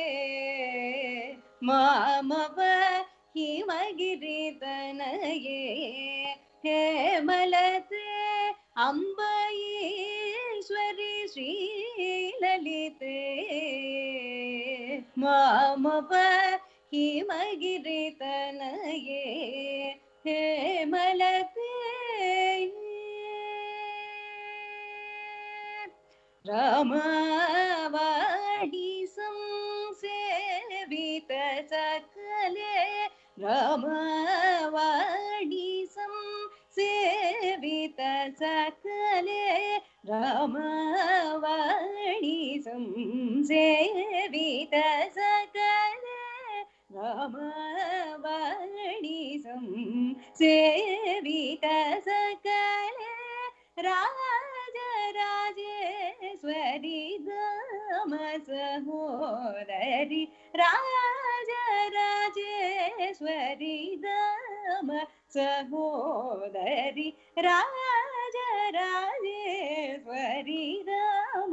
ಮಾಮವ ಹಿಮಗಿರಿ ತನಯೇ ಹೇಮಲತೆ ಅಂಬಯೀಶ್ವರಿ ಶ್ರೀಲಲಿತೆ ಮಾಮವ ಹಿಮಗಿರಿ ತನಯೇ ಹೇಮಲತೆ ರಾಮವಾಡಿ ಸಂಸೇವಿತ ಸಕಲೆ ರಾಮವಾಡಿ ಸಂಸೇವಿತ ಸಕಲೆ ರಾಮವಾಡಿ ಸಂಸೇವಿತ ಸಕಲೆ ರಾಮವಾಡಿ ಸಂಸೇವಿತ ಸಕಲೆ ರಾಜರಾಜೇಶ್ವರಿ ಧಾಮ ಸಹೋದರಿ ರಾಜರಾಜೇಶ್ವರಿ ಧಾಮ ಸಹೋದರಿ ರಾಜರಾಜೇಶ್ವರಿ ರಾಮ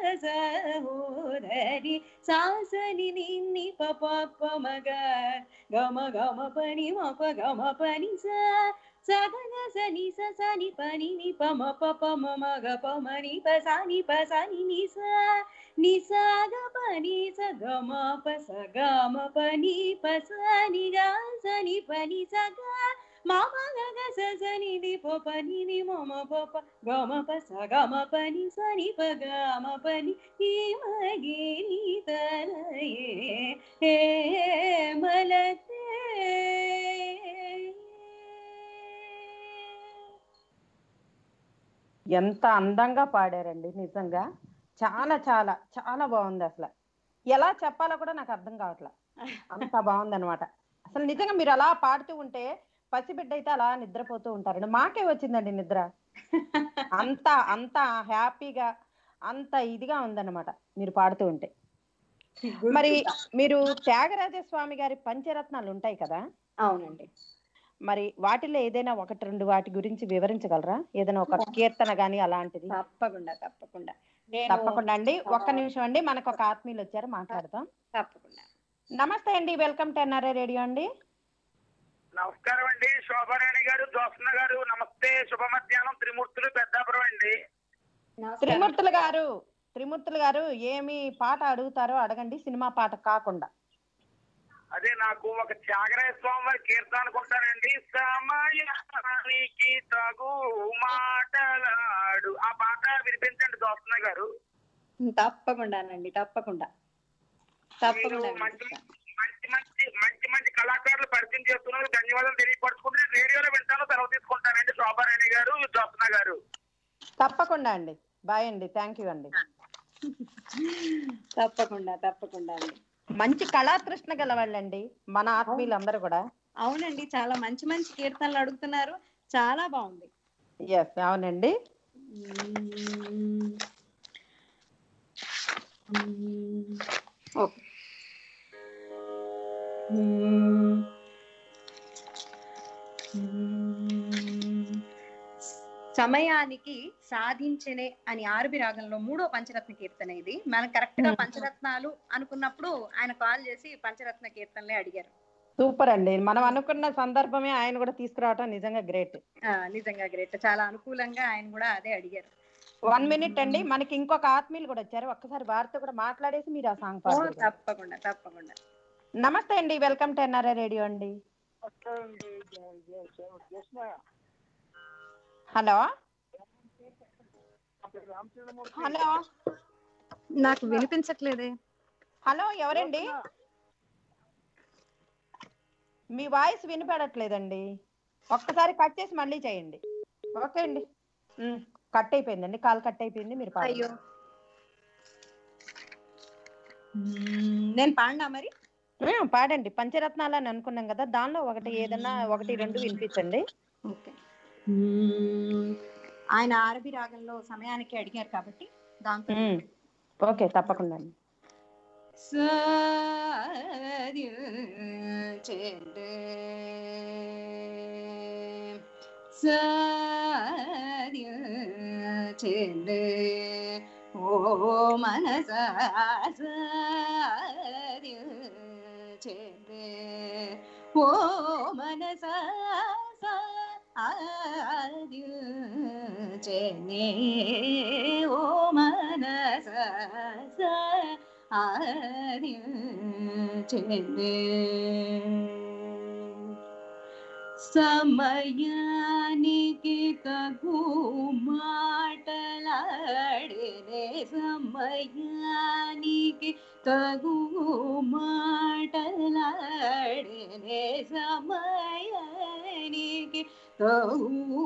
ಸಹೋದರಿ ಸಾಸನಿ ನಿನ್ನಿ ಪಪ ಮಗ ಗಮ ಗಮ ಪನಿ ಮಪ ಗಮ ಪನಿ ಸ సగన సని స సని పని ని పమ ప పమ మగ పమ ని ప సని ప సని ని స ని స గ పని స గ మ ప స గ మ పని ప స ని గ స ని పని స గ మ మ గ గ స స ని ని ప ప ని ని మ మ ప ప గ మ ప స గ మ ప ని స ని ప గ మ ప ని ఈ మ గి ని త న ఏ హే మలతే ఎంత అందంగా పాడారండి నిజంగా చాలా చాలా చాలా బాగుంది అసలు ఎలా చెప్పాలో కూడా నాకు అర్థం కావట్లే అంత బాగుంది అనమాట అసలు నిజంగా మీరు అలా పాడుతూ ఉంటే పసిబిడ్డ అయితే అలా నిద్రపోతూ ఉంటారండి మాకే వచ్చిందండి నిద్ర అంత అంత హ్యాపీగా అంత ఇదిగా ఉందన్నమాట మీరు పాడుతూ ఉంటే మరి మీరు త్యాగరాజ స్వామి గారి పంచరత్నాలు ఉంటాయి కదా అవునండి మరి వాటిలో ఏదైనా ఒకటి రెండు వాటి గురించి వివరించగలరా ఏదైనా ఒక కీర్తన గాని అలాంటిది తప్పకుండా తప్పకుండా నేను తప్పకుండా అండి ఒక్క నిమిషం అండి మనకు ఒక ఆత్మీయులు వచ్చారు మాట్లాడదాం తప్పకుండా నమస్తే అండి వెల్కమ్ టు ఎన్ఆర్ఐ రేడియో అండి నమస్కారం అండి శోభారాణి గారు జోత్స్న గారు నమస్తే శుభ మధ్యాహ్నం త్రిమూర్తులు పెద్దాపురం అండి నమస్కారం. త్రిమూర్తులు గారు త్రిమూర్తులు గారు ఏమి పాట అడుగుతారో అడగండి సినిమా పాట కాకుండా అదే నాకు ఒక త్యాగరాయ స్వామి వారి కీర్తన అనుకుంటానండి సమయానికి తగు మాటలాడు ఆ పాట వినిపించండి జోత్స్న గారు తప్పకుండానండి తప్పకుండా మీరు తప్పకుండా మంచి వినిపిస్తాను. మంచి మంచి మంచి మంచి కళాకారులు పరిచయం చేస్తున్నారు ధన్యవాదాలు తెలియపరచుకుంటే నేను రేడియోలో వింటాను తర్వాత తీసుకుంటానండి శోభారాణి గారు జోత్స్న గారు తప్పకుండా అండి బాయ్ అండి థ్యాంక్ యూ అండి తప్పకుండా తప్పకుండా అండి మంచి కళాతృష్ణ గలవాళ్ళండి మన ఆత్మీయులందరూ కూడా అవునండి చాలా మంచి మంచి కీర్తనలు అడుగుతున్నారు చాలా బాగుంది ఎస్ అవునండి ఓకే మ్మ్. సమయానికి సాధించనే అని ఆర్బి రాగంలో మూడో పంచరత్న కీర్తన ఇది మనం కరెక్ట్ గా మ్మ్. పంచరత్నాలు అనుకున్నప్పుడు ఆయన కాల్ చేసి పంచరత్న కీర్తనలే అడిగారు సూపర్ అండి మనం అనుకున్న సందర్భమే ఆయన కూడా తీసుకురావటం నిజంగా గ్రేట్ ఆ, నిజంగా గ్రేట్ చాలా అనుకూలంగా ఆయన కూడా అదే అడిగారు వన్ మినిట్ అండి మనకి ఇంకొక ఆత్మీయులు కూడా వచ్చారు ఒక్కసారి వారితో కూడా మాట్లాడేసి మీరు ఆ సాంగ్ ఓ, పాడారు తప్పకుండా తప్పకుండా నమస్తే అండి వెల్కమ్ టు ఎన్ఆర్ఐ రేడియో అండి హలో హలో నాకు వినిపించట్లేదే హలో ఎవరండి మీ వాయిస్ వినపడట్లేదండి ఒక్కసారి కట్ చేసి మళ్ళీ చేయండి ఓకే అండి ఉమ్, కట్ అయిపోయిందండి కాల్ కట్ అయిపోయింది మీరు పాడండి. అయ్యో మ్మ్, నేను పాడినా మరి ఉమ్, పాడండి పంచరత్నాలు అని అనుకున్నాం కదా దానిలో ఒకటి ఏదన్నా ఒకటి రెండు వినిపించండి ఓకే మ్మ్, ఆయన ఆరబి రాగంలో సమయానికి అడిగారు కాబట్టి దాంతో ఉమ్, ఓకే తప్పకుండా అండి సారి చెండు సారి చెండు ఓ మనస సారి చెండు ఓ మనస ఆది చెనే ఓ మనస ఆది చెనే సమయానికి తగు మాటలాడేనే సమయానికి తగు మాటలాడేనే సమయానికి తగు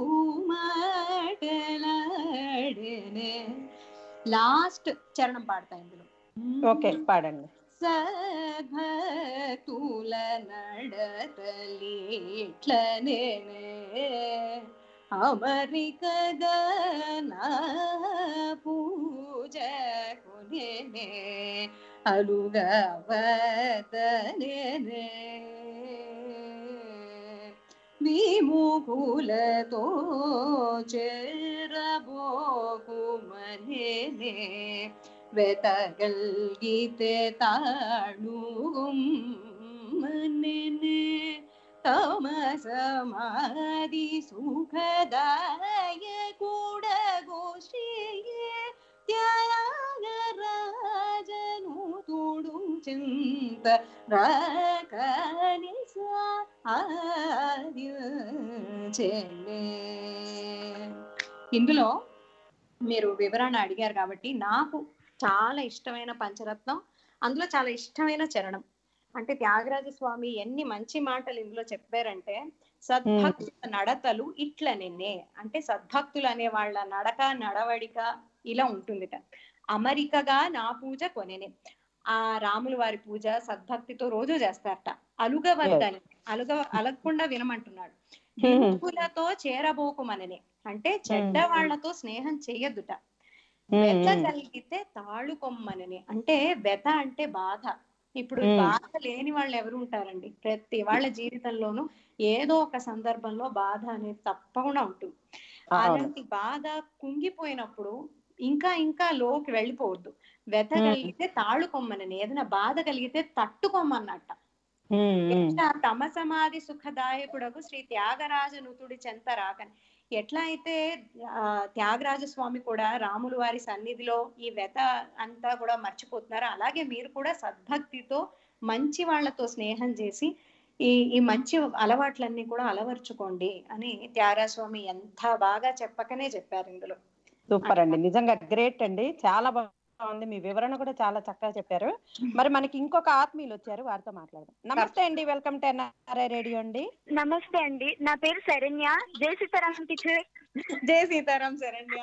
మాటలాడేనే లాస్ట్ చరణం పాడతా ఇందులో ఓకే పాడండి సద్భక్తుల నడతలిట్లనే అమరికద నా పూజ కొనే అలుగవతనే విముకులతో చెరబోకుమనే వెతగల్గితే తాళుగుం మన్నెనే తమ సమాధి సుఖదాయ కూడగో శ్రీయే త్యాగరాజను తోడు చింత రాకని చెల్లే ఇందులో మీరు వివరణ అడిగారు కాబట్టి నాకు చాలా ఇష్టమైన పంచరత్నం అందులో చాలా ఇష్టమైన చరణం అంటే త్యాగరాజ స్వామి ఎన్ని మంచి మాటలు ఇందులో చెప్పారంటే సద్భక్తుల నడతలు ఇట్ల నిన్నే అంటే సద్భక్తులు అనే వాళ్ళ నడక నడవడిక ఇలా ఉంటుందిట అమరికగా నా పూజ కొనేనే ఆ రాముల వారి పూజ సద్భక్తితో రోజు చేస్తారట అలుగవద్దని అలుగ అలగకుండా వినమంటున్నాడు హిందువులతో చేరబోకుమననే అంటే చెడ్డ వాళ్ళతో స్నేహం చెయ్యొద్దుట వెత కలిగితే తాళుకొమ్మనని అంటే వెత అంటే బాధ ఇప్పుడు మ్మ్. బాధ లేని వాళ్ళు ఎవరు ఉంటారండి ప్రతి వాళ్ళ జీవితంలోనూ ఏదో ఒక సందర్భంలో బాధ అనేది తప్పకుండా ఉంటుంది అలాంటి బాధ కుంగిపోయినప్పుడు ఇంకా ఇంకా లోకి వెళ్ళిపోవద్దు వెత మ్మ్. కలిగితే తాళుకొమ్మనని ఏదైనా బాధ కలిగితే తట్టుకోమన్నట్ట ఎట్లా తమ సమాధి సుఖదాయకుడకు శ్రీ త్యాగరాజ నుతుడి చెంత రాకని ఎట్లా అయితే ఆ, త్యాగరాజ స్వామి కూడా రాములు వారి సన్నిధిలో ఈ వ్యత అంతా కూడా మర్చిపోతున్నారు అలాగే మీరు కూడా సద్భక్తితో మంచి వాళ్ళతో స్నేహం చేసి ఈ ఈ మంచి అలవాట్లన్నీ కూడా అలవర్చుకోండి అని త్యాగరాజ స్వామి ఎంత బాగా చెప్పకనే చెప్పారు ఇందులో సూపర్ అండి నిజంగా గ్రేట్ అండి చాలా బాగుంది మీ వివరణ కూడా చాలా చక్కగా చెప్పారు మరి మనకి ఇంకొక ఆత్మీయులు వచ్చారు వారితో మాట్లాడదాం నమస్తే అండి వెల్కమ్ టు ఎన్ఆర్ఐ రేడియో అండి నమస్తే అండి నా పేరు శరణ్య జై సీతారాం టీచర్ జై సీతారాం శరణ్య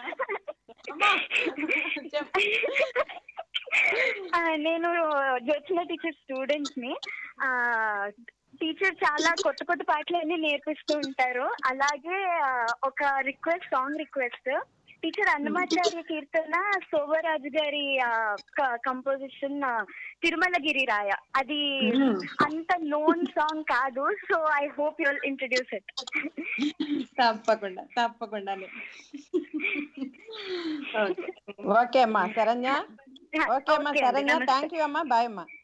ఆ, నేను జ్యోత్స్న టీచర్ స్టూడెంట్స్ ని ఆ టీచర్ చాలా కొత్త కొత్త పాటలన్నీ నేర్పిస్తూ ఉంటారు అలాగే ఆ, ఒక request song request teacher Annamacharya కీర్తన సోమరాజు గారి కంపోజిషన్ తిరుమలగిరి రాయ అది అంత నోన్ సాంగ్ కాదు so I hope you'll introduce it తప్పకుండా తప్పకుండా ఓకే ఓకే అమ్మా శరణ్య ఓకే అమ్మా శరణ్య థ్యాంక్ యూ అమ్మా బాయ్ అమ్మా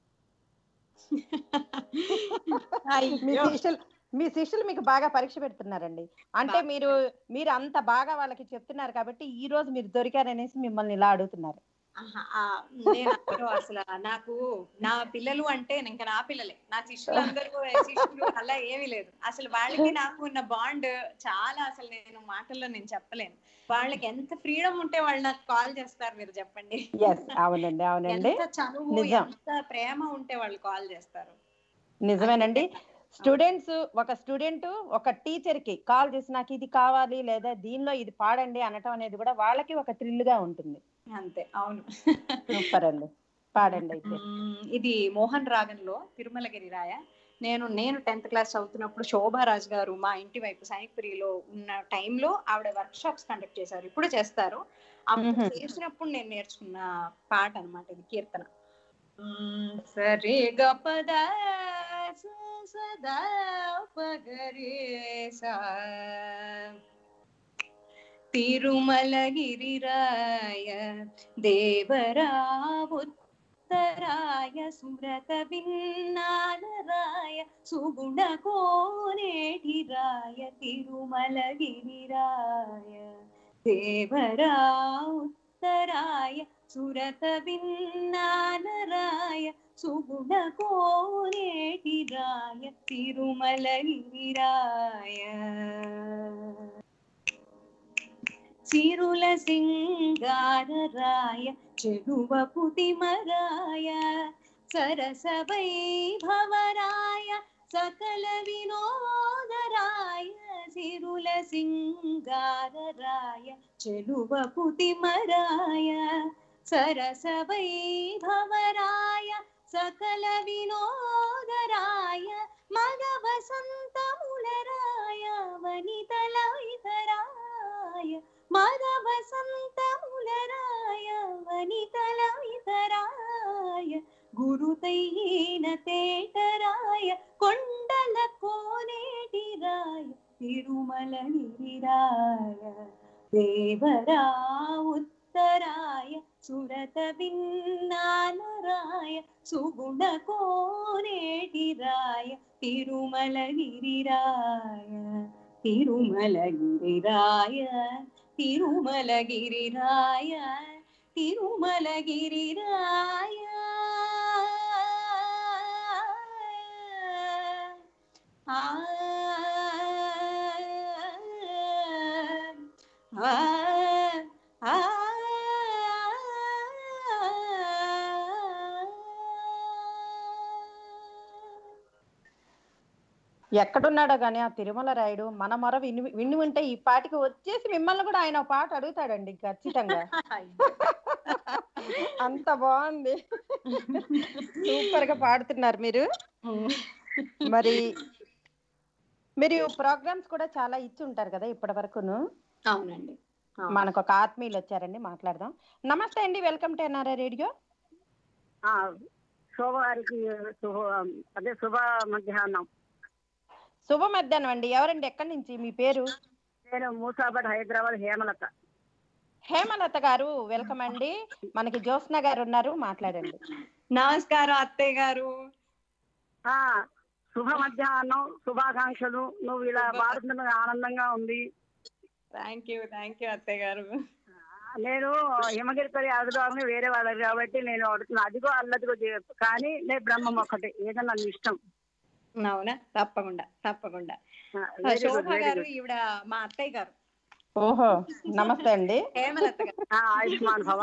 మీ శిష్యులు మీ శిష్యులు మీకు బాగా పరీక్ష పెడుతున్నారండి అంటే బాగా. మీరు మీరు అంత బాగా వాళ్ళకి చెప్తున్నారు కాబట్టి ఈ రోజు మీరు దొరికారనేసి మిమ్మల్ని ఇలా అడుగుతున్నారు ఆహా, ఆ, నేను అందరూ అసలు నాకు నా పిల్లలు అంటే ఇంకా నా పిల్లలే నా శిష్యులందరూ శిష్యులు అలా ఏమీ లేదు అసలు వాళ్ళకి నాకు ఉన్న బాండ్ చాలా అసలు నేను మాటల్లో నేను చెప్పలేను వాళ్ళకి ఎంత ఫ్రీడమ్ ఉంటే వాళ్ళు నాకు కాల్ చేస్తారు మీరు చెప్పండి ఎస్ అవునండి అవునండి ఎంత చనువు నిజం. ఎంత ప్రేమ ఉంటే వాళ్ళు కాల్ చేస్తారు నిజమేనండి స్టూడెంట్స్ ఒక స్టూడెంట్ ఒక టీచర్ కి కాల్ చేసి నాకు ఇది కావాలి లేదా దీనిలో ఇది పాడండి అనటం అనేది కూడా వాళ్ళకి ఒక థ్రిల్ గా ఉంటుంది అంతే అవును సూపర్ అండి పాడండి అయితే మ్మ్, ఇది మోహన్ రాగంలో తిరుమలగిరి రాయ నేను నేను టెన్త్ క్లాస్ చదువుతున్నప్పుడు శోభారాజ్ గారు మా ఇంటి వైపు సైనిక్పురిలో ఉన్న టైంలో ఆవిడ వర్క్ షాప్స్ కండక్ట్ చేశారు ఇప్పుడు చేస్తారు అప్పుడు మ్మ్. చేసినప్పుడు నేను నేర్చుకున్న పాట అన్నమాట ఇది కీర్తన మ్మ్, సరే గపద సదా పగరే సా తిరుమలగిరిరాయ దేవరావుత్తరాయ సురత విన్నానరాయ సుగుణ కోనేటిరాయ తిరుమలగిరిరాయ దేవరావుత్తరాయ సురత విన్నానరాయ సుగుణ కోనేటిరాయ తిరుమలగిరిరాయ సిరుల సింగారరాయ చెడువ పుతిమరాయ సరస వైభవరాయ సకల వినోదరాయ సిరుల సింగారరాయ చెడువ పుతిమరాయ సరస వైభవరాయ సకల వినోదరాయ మగ వసంతములరాయ వనితల ఇతరాయ మద వసంతములరాయ వనితల ఇతరాయ గురుతైన తేటరాయ కొండల కోనేటిరాయ తిరుమల గిరిరాయ దేవరా ఉత్తరాయ సురత విన్నానరాయ సుగుణ కోనేటిరాయ తిరుమల గిరిరాయ తిరుమల గిరిరాయ తిరుమల గిరిరాయ తిరుమల గిరిరాయ ఆ ఆ ఆ ఎక్కడున్నాడో గానీ ఆ తిరుమల రాయుడు మన మొర విని విని ఉంటే ఈ పాటికి వచ్చేసి మిమ్మల్ని కూడా ఆయన ఒక పాట అడుగుతాడండి ఖచ్చితంగా అంత బాగుంది సూపర్ గా పాడుతున్నారు మీరు మరి మీరు ప్రోగ్రామ్స్ కూడా చాలా ఇచ్చి ఉంటారు కదా ఇప్పటి వరకును అవునండి అవును. మనకు ఒక ఆత్మీయులు వచ్చారండి మాట్లాడదాం నమస్తే అండి వెల్కమ్ టు ఎన్ఆర్ఐ రేడియో ఆ, శోభ గారికి శుభ అదే శుభ మధ్యాహ్నం శుభ మధ్యాహ్నం అండి ఎవరండి ఎక్కడి నుంచి మీ పేరు నేను మూసాబాద్ హైదరాబాద్ హేమలత హేమలత గారు వెల్కమ్ అండి మనకి జ్యోత్స్న గారు ఉన్నారు మాట్లాడండి నమస్కారం అత్తయ్య గారు ఆ శుభ మధ్యాహ్నం శుభాకాంక్షలు నువ్వు ఇలా పాడుతున్నది ఆనందంగా ఉంది థ్యాంక్ యూ థ్యాంక్ యూ అత్తయ్య గారు నేను హిమగిరిపల్లి ఆదివారం వేరే వాళ్ళది కాబట్టి నేను అడుగుతున్నా అదిగో అల్లదిగో చేయొచ్చు కానీ నేను బ్రహ్మం ఒక్కటే ఏదన్నా నీ ఇష్టం అవునా తప్పకుండా తప్పకుండా ఆ, ఆ, very good, శోభ very గారు good. ఈవిడ మా అత్తయ్య గారు ఓహో నమస్తే అండి హేమలత గారు ఆ, ఆయుష్మాన్ భవ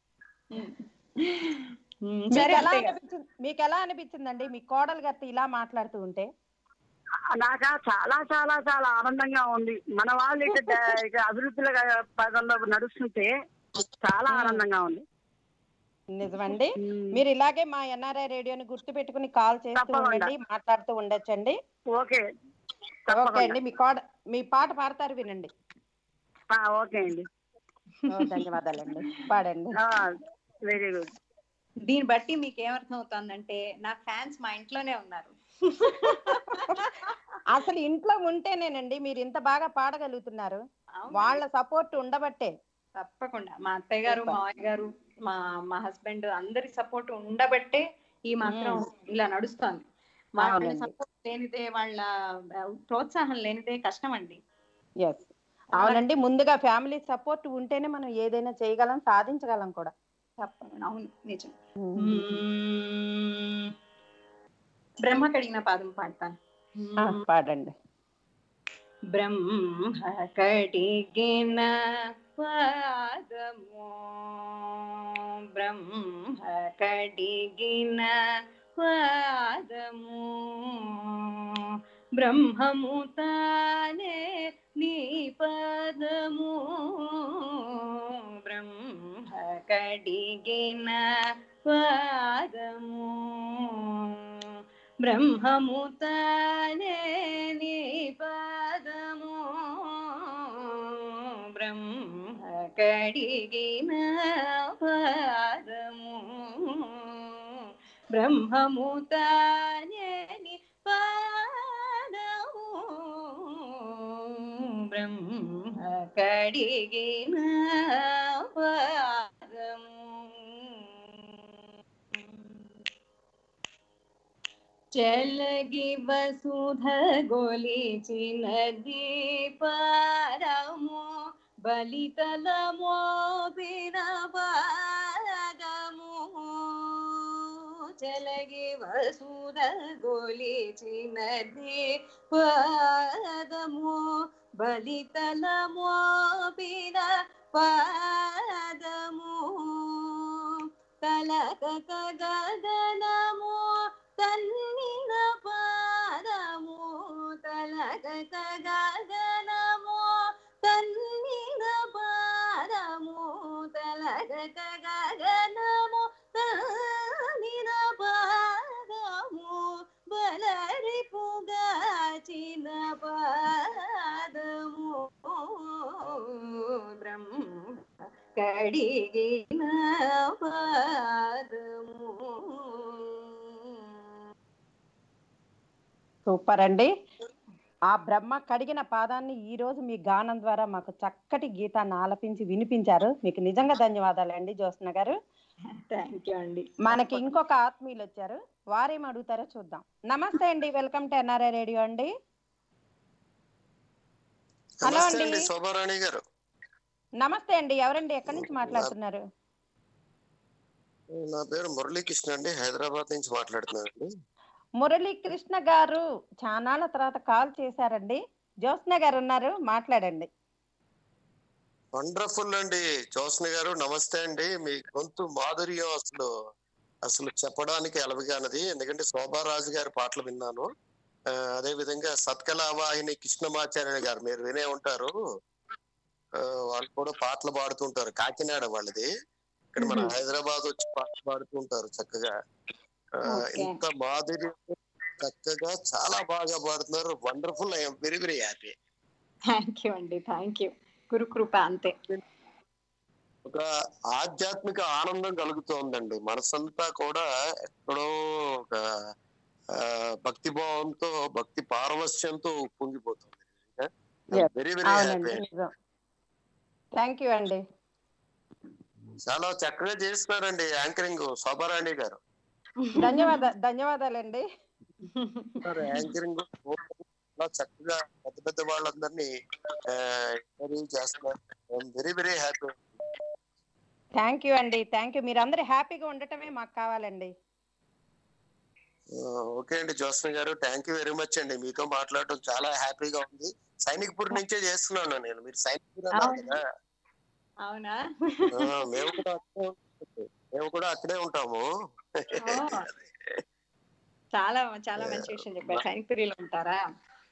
ఉమ్, మీకు సరే ఎలా అత్తయ్య గారు అనిపించింది మీకు ఎలా అనిపించిందండి మీ కోడలు గారితో ఇలా మాట్లాడుతూ ఉంటే నాకు చాలా చాలా చాలా ఆనందంగా ఉంది మన వాళ్ళు ఇక ద- ఇక అభివృద్ధిలో పదంలో నడుస్తుంటే చాలా ఆనందంగా ఉంది నిజమండి ఉమ్. మీరు ఇలాగే మా ఎన్ఆర్ఐ రేడియోని గుర్తు పెట్టుకుని కాల్ చేస్తూ తప్పకుండా. ఉండండి మాట్లాడుతూ ఉండొచ్చండి ఓకే ఓకే తప్పకుండా అండి మీ కోడ మీ పాట పాడతారు వినండి ఆ, ఓకే అండి ఓ, ధన్యవాదాలండి పాడండి వెరీ గుడ్ దీన్ని బట్టి మీకు ఏమర్థం అవుతుందంటే నా ఫ్యాన్స్ మా ఇంట్లోనే ఉన్నారు అసలు ఇంట్లో ఉంటేనేనండి మీరు ఇంత బాగా పాడగలుగుతున్నారు అవును. వాళ్ళ సపోర్ట్ ఉండబట్టే తప్పకుండా మా అత్తయ్య గారు Super. మావయ్య గారు మా మా హస్బెండ్ అందరి సపోర్ట్ ఉండబట్టే ఈ మాత్రం ఇలా నడుస్తోంది వాళ్ళ అవునండి. సపోర్ట్ లేనిదే వాళ్ళ ఆ, ప్రోత్సాహం లేనిదే కష్టం అండి ఎస్ అవునండి ముందుగా ఫ్యామిలీ సపోర్ట్ ఉంటేనే మనం ఏదైనా చేయగలం సాధించగలం కూడా తప్పకుండా అవును నిజం బ్రహ్మ కడిగిన పాదం పాడతాను ఆ, పాడండి బ్రహ్మ కడిగిన పాదము బ్రహ్మ కడిగిన పాదము బ్రహ్మము తానే నీ పదము బ్రహ్మ కడిగిన పాదము బ్రహ్మము తానే నీ పదము బ్రహ్మ కడిగిన పాదము బ్రహ్మము తానే నీ పాదము బ్రహ్మ కడిగిన పాదము చలగి వసుధ గొలిచిన దీపారము బలితలమో పాదము చలగి వసుధ గొలిచిన దీపాదము బలితలమో పాదము కలక గగనము తన్నిన పాదము తలక గగనము తన్నిన పాదము తలక గగనము తన్నిన పాదము బలరిపుగాచిన పాదము బ్రహ్మ కడిగిన పాదము సూపర్ అండి ఆ బ్రహ్మ కడిగిన పాదాన్ని ఈ రోజు మీ గానం ద్వారా మాకు చక్కటి గీతాన్ని ఆలపించి వినిపించారు మీకు నిజంగా ధన్యవాదాలు అండి జ్యోత్స్న గారు థ్యాంక్ యూ అండి మనకి ఇంకొక ఆత్మీయులు వచ్చారు వారేం అడుగుతారో చూద్దాం నమస్తే అండి వెల్కమ్ టు ఎన్ఆర్ఐ రేడియో అండి హలో నమస్తే అండి అండి శోభారాణి గారు నమస్తే అండి ఎవరండి ఎక్కడి నుంచి మాట్లాడుతున్నారు నా పేరు మురళీకృష్ణ అండి హైదరాబాద్ నుంచి మాట్లాడుతున్నానండి మురళీ కృష్ణ గారు చానాళ్ళ తర్వాత కాల్ చేశారండి జ్యోత్స్న గారు ఉన్నారు మాట్లాడండి వండర్ఫుల్ అండి జ్యోత్స్న గారు నమస్తే అండి మీ గొంతు మాధుర్యం అసలు అసలు చెప్పడానికి ఎలవిగానది ఎందుకంటే శోభారాజు గారి పాటలు విన్నాను ఆ, అదే విధంగా సత్కళావాహిని కృష్ణమాచార్య గారు మీరు వినే ఉంటారు ఆ, వాళ్ళు కూడా పాటలు పాడుతుంటారు కాకినాడ వాళ్ళది ఇక్కడ మన మ్మ్. హైదరాబాద్ వచ్చి పాటలు పాడుతుంటారు చక్కగా ఆ, ఓకే. ఇంత మాధుర్యం చక్కగా చాలా బాగా పాడుతున్నారు wonderful I'm very very happy thank you అండి థ్యాంక్ యూ గురుకృప అంతే ఒక ఆధ్యాత్మిక ఆనందం కలుగుతోందండి మనసంతా కూడా ఎక్కడో ఒక ఆ, భక్తి భావంతో భక్తి పారవస్యంతో పొంగిపోతుంది వెరీ వెరీ అవునండి హ్యాపీ నిజం థ్యాంక్ యూ అండి చాలా చక్కగా చేస్తున్నారండి యాంకరింగ్ శోభారాణి గారు ధన్యవాద ధన్యవాదాలండి యాంకరింగ్ చాలా చక్కగా పెద్ద పెద్ద వాళ్ళందరినీ ఇంటర్వ్యూ చేస్తున్నారు very very happy thank you అండి థ్యాంక్ యూ మీరు అందరు హ్యాపీగా ఉండటమే మాకు కావాలండి ఓకే అండి జ్యోత్స్న గారు థ్యాంక్ యూ వెరీ మచ్ అండి మీతో మాట్లాడటం చాలా హ్యాపీగా ఉంది సైనిక్పూర్ నుంచే చేస్తున్నాను నేను మీరు సైనిక్పూర్ అన్నారు అవునా? కదా అవునా ఆ, మేము కూడా అక్కడే ఉంటాము. మేము కూడా అక్కడే ఉంటాము ఓ, చాలా చాలా మంచి విషయం చెప్పారు సైనిక్పురిలో ఉంటారా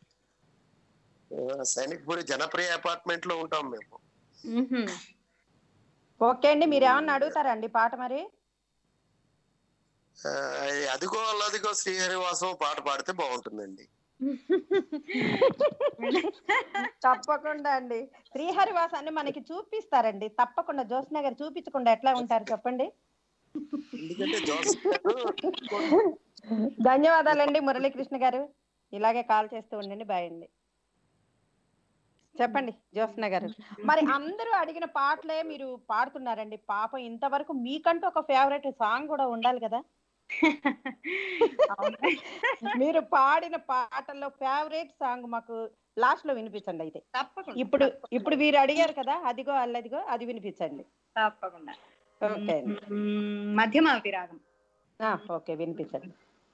ఆ, సైనిక్పూర్ జనప్రియ అపార్ట్మెంట్ లో ఉంటాం మేము మ్మ్హ్మ్. ఓకే అండి మీరు ఏమన్నా అడుగుతారండి పాట మరి ఆ, అదిగో అల్లదిగో శ్రీహరివాసం పాట పాడితే బాగుంటుందండి తప్పకుండా అండి శ్రీహరివాసాన్ని మనకి చూపిస్తారండి తప్పకుండా జ్యోత్స్న గారు చూపించకుండా ఎట్లా ఉంటారు చెప్పండి ఎందుకంటే జ్యోత్స్న గారు ధన్యవాదాలండి మురళీకృష్ణ గారు ఇలాగే కాల్ చేస్తూ ఉండండి బాయ్ అండి చెప్పండి జ్యోత్స్న గారు మరి అందరూ అడిగిన పాటలే మీరు పాడుతున్నారండి పాపం ఇంతవరకు మీకంటూ ఒక ఫేవరెట్ సాంగ్ కూడా ఉండాలి కదా మీరు పాడిన పాటల్లో ఫేవరెట్ సాంగ్ మాకు లాస్ట్ లో వినిపించండి అయితే తప్పకుండా ఇప్పుడు ఇప్పుడు మీరు అడిగారు కదా అదిగో అల్లదిగో అది వినిపించండి తప్పకుండా ఓకే అండి మ్మ్, మధ్యమ విరాగం ఆ, ఓకే వినిపించండి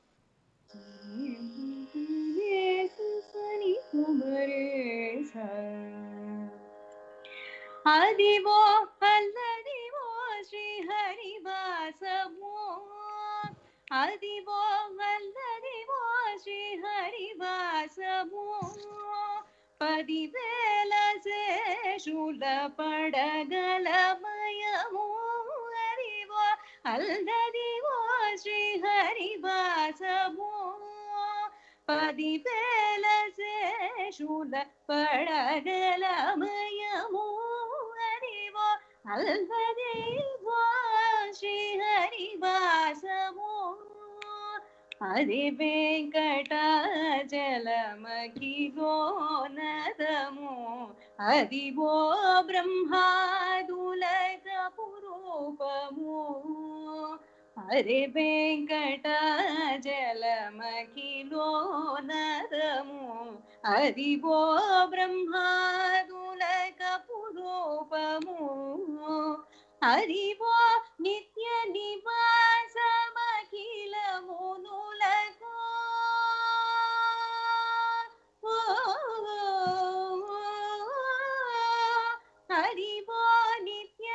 అదివో అల్లదివో శ్రీహరివాసము అదివో అల్లదివో శ్రీహరివాసము పదివేల శేషుల పడగలమయము హరివో అల్దదివో శ్రీహరివాసము పదివేల శేషుల పడగలమయము హరివో అల్దదివో శ్రీహరివాసము హరి వెంకటాచలమఖిలోనదము హరివో బ్రహ్మాదులక పురూపము హరి వెంకటాచలమఖిలోనదము హరివో బ్రహ్మాదులక పురూపము హరివో నిత్య నివాసమఖిలమునులకు హరివో నిత్య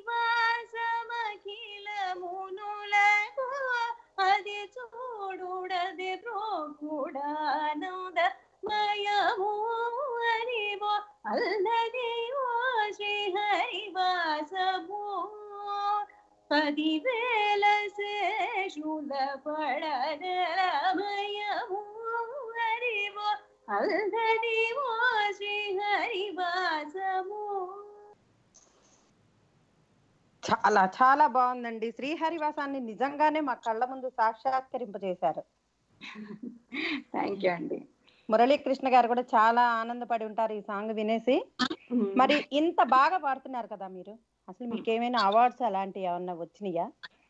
నివాసమఖిలమునులకు అది చూడుడది ప్రోకుడానంద మయము హరివో అల్లదివో శ్రీహరివాసము పదివేల శేషుల పడగలమయము హరివో అల్లదివో శ్రీహరివాసము చాలా చాలా బాగుందండి శ్రీహరివాసాన్ని నిజంగానే మా కళ్ళ ముందు సాక్షాత్కరింపజేశారు థ్యాంక్ యూ అండి మురళీకృష్ణ గారు కూడా చాలా ఆనందపడి ఉంటారు ఈ సాంగ్ వినేసి మరి ఇంత బాగా పాడుతున్నారు కదా మీరు అసలు మీకు ఏమైనా అవార్డ్స్ అలాంటివి ఏమన్నా వచ్చినాయా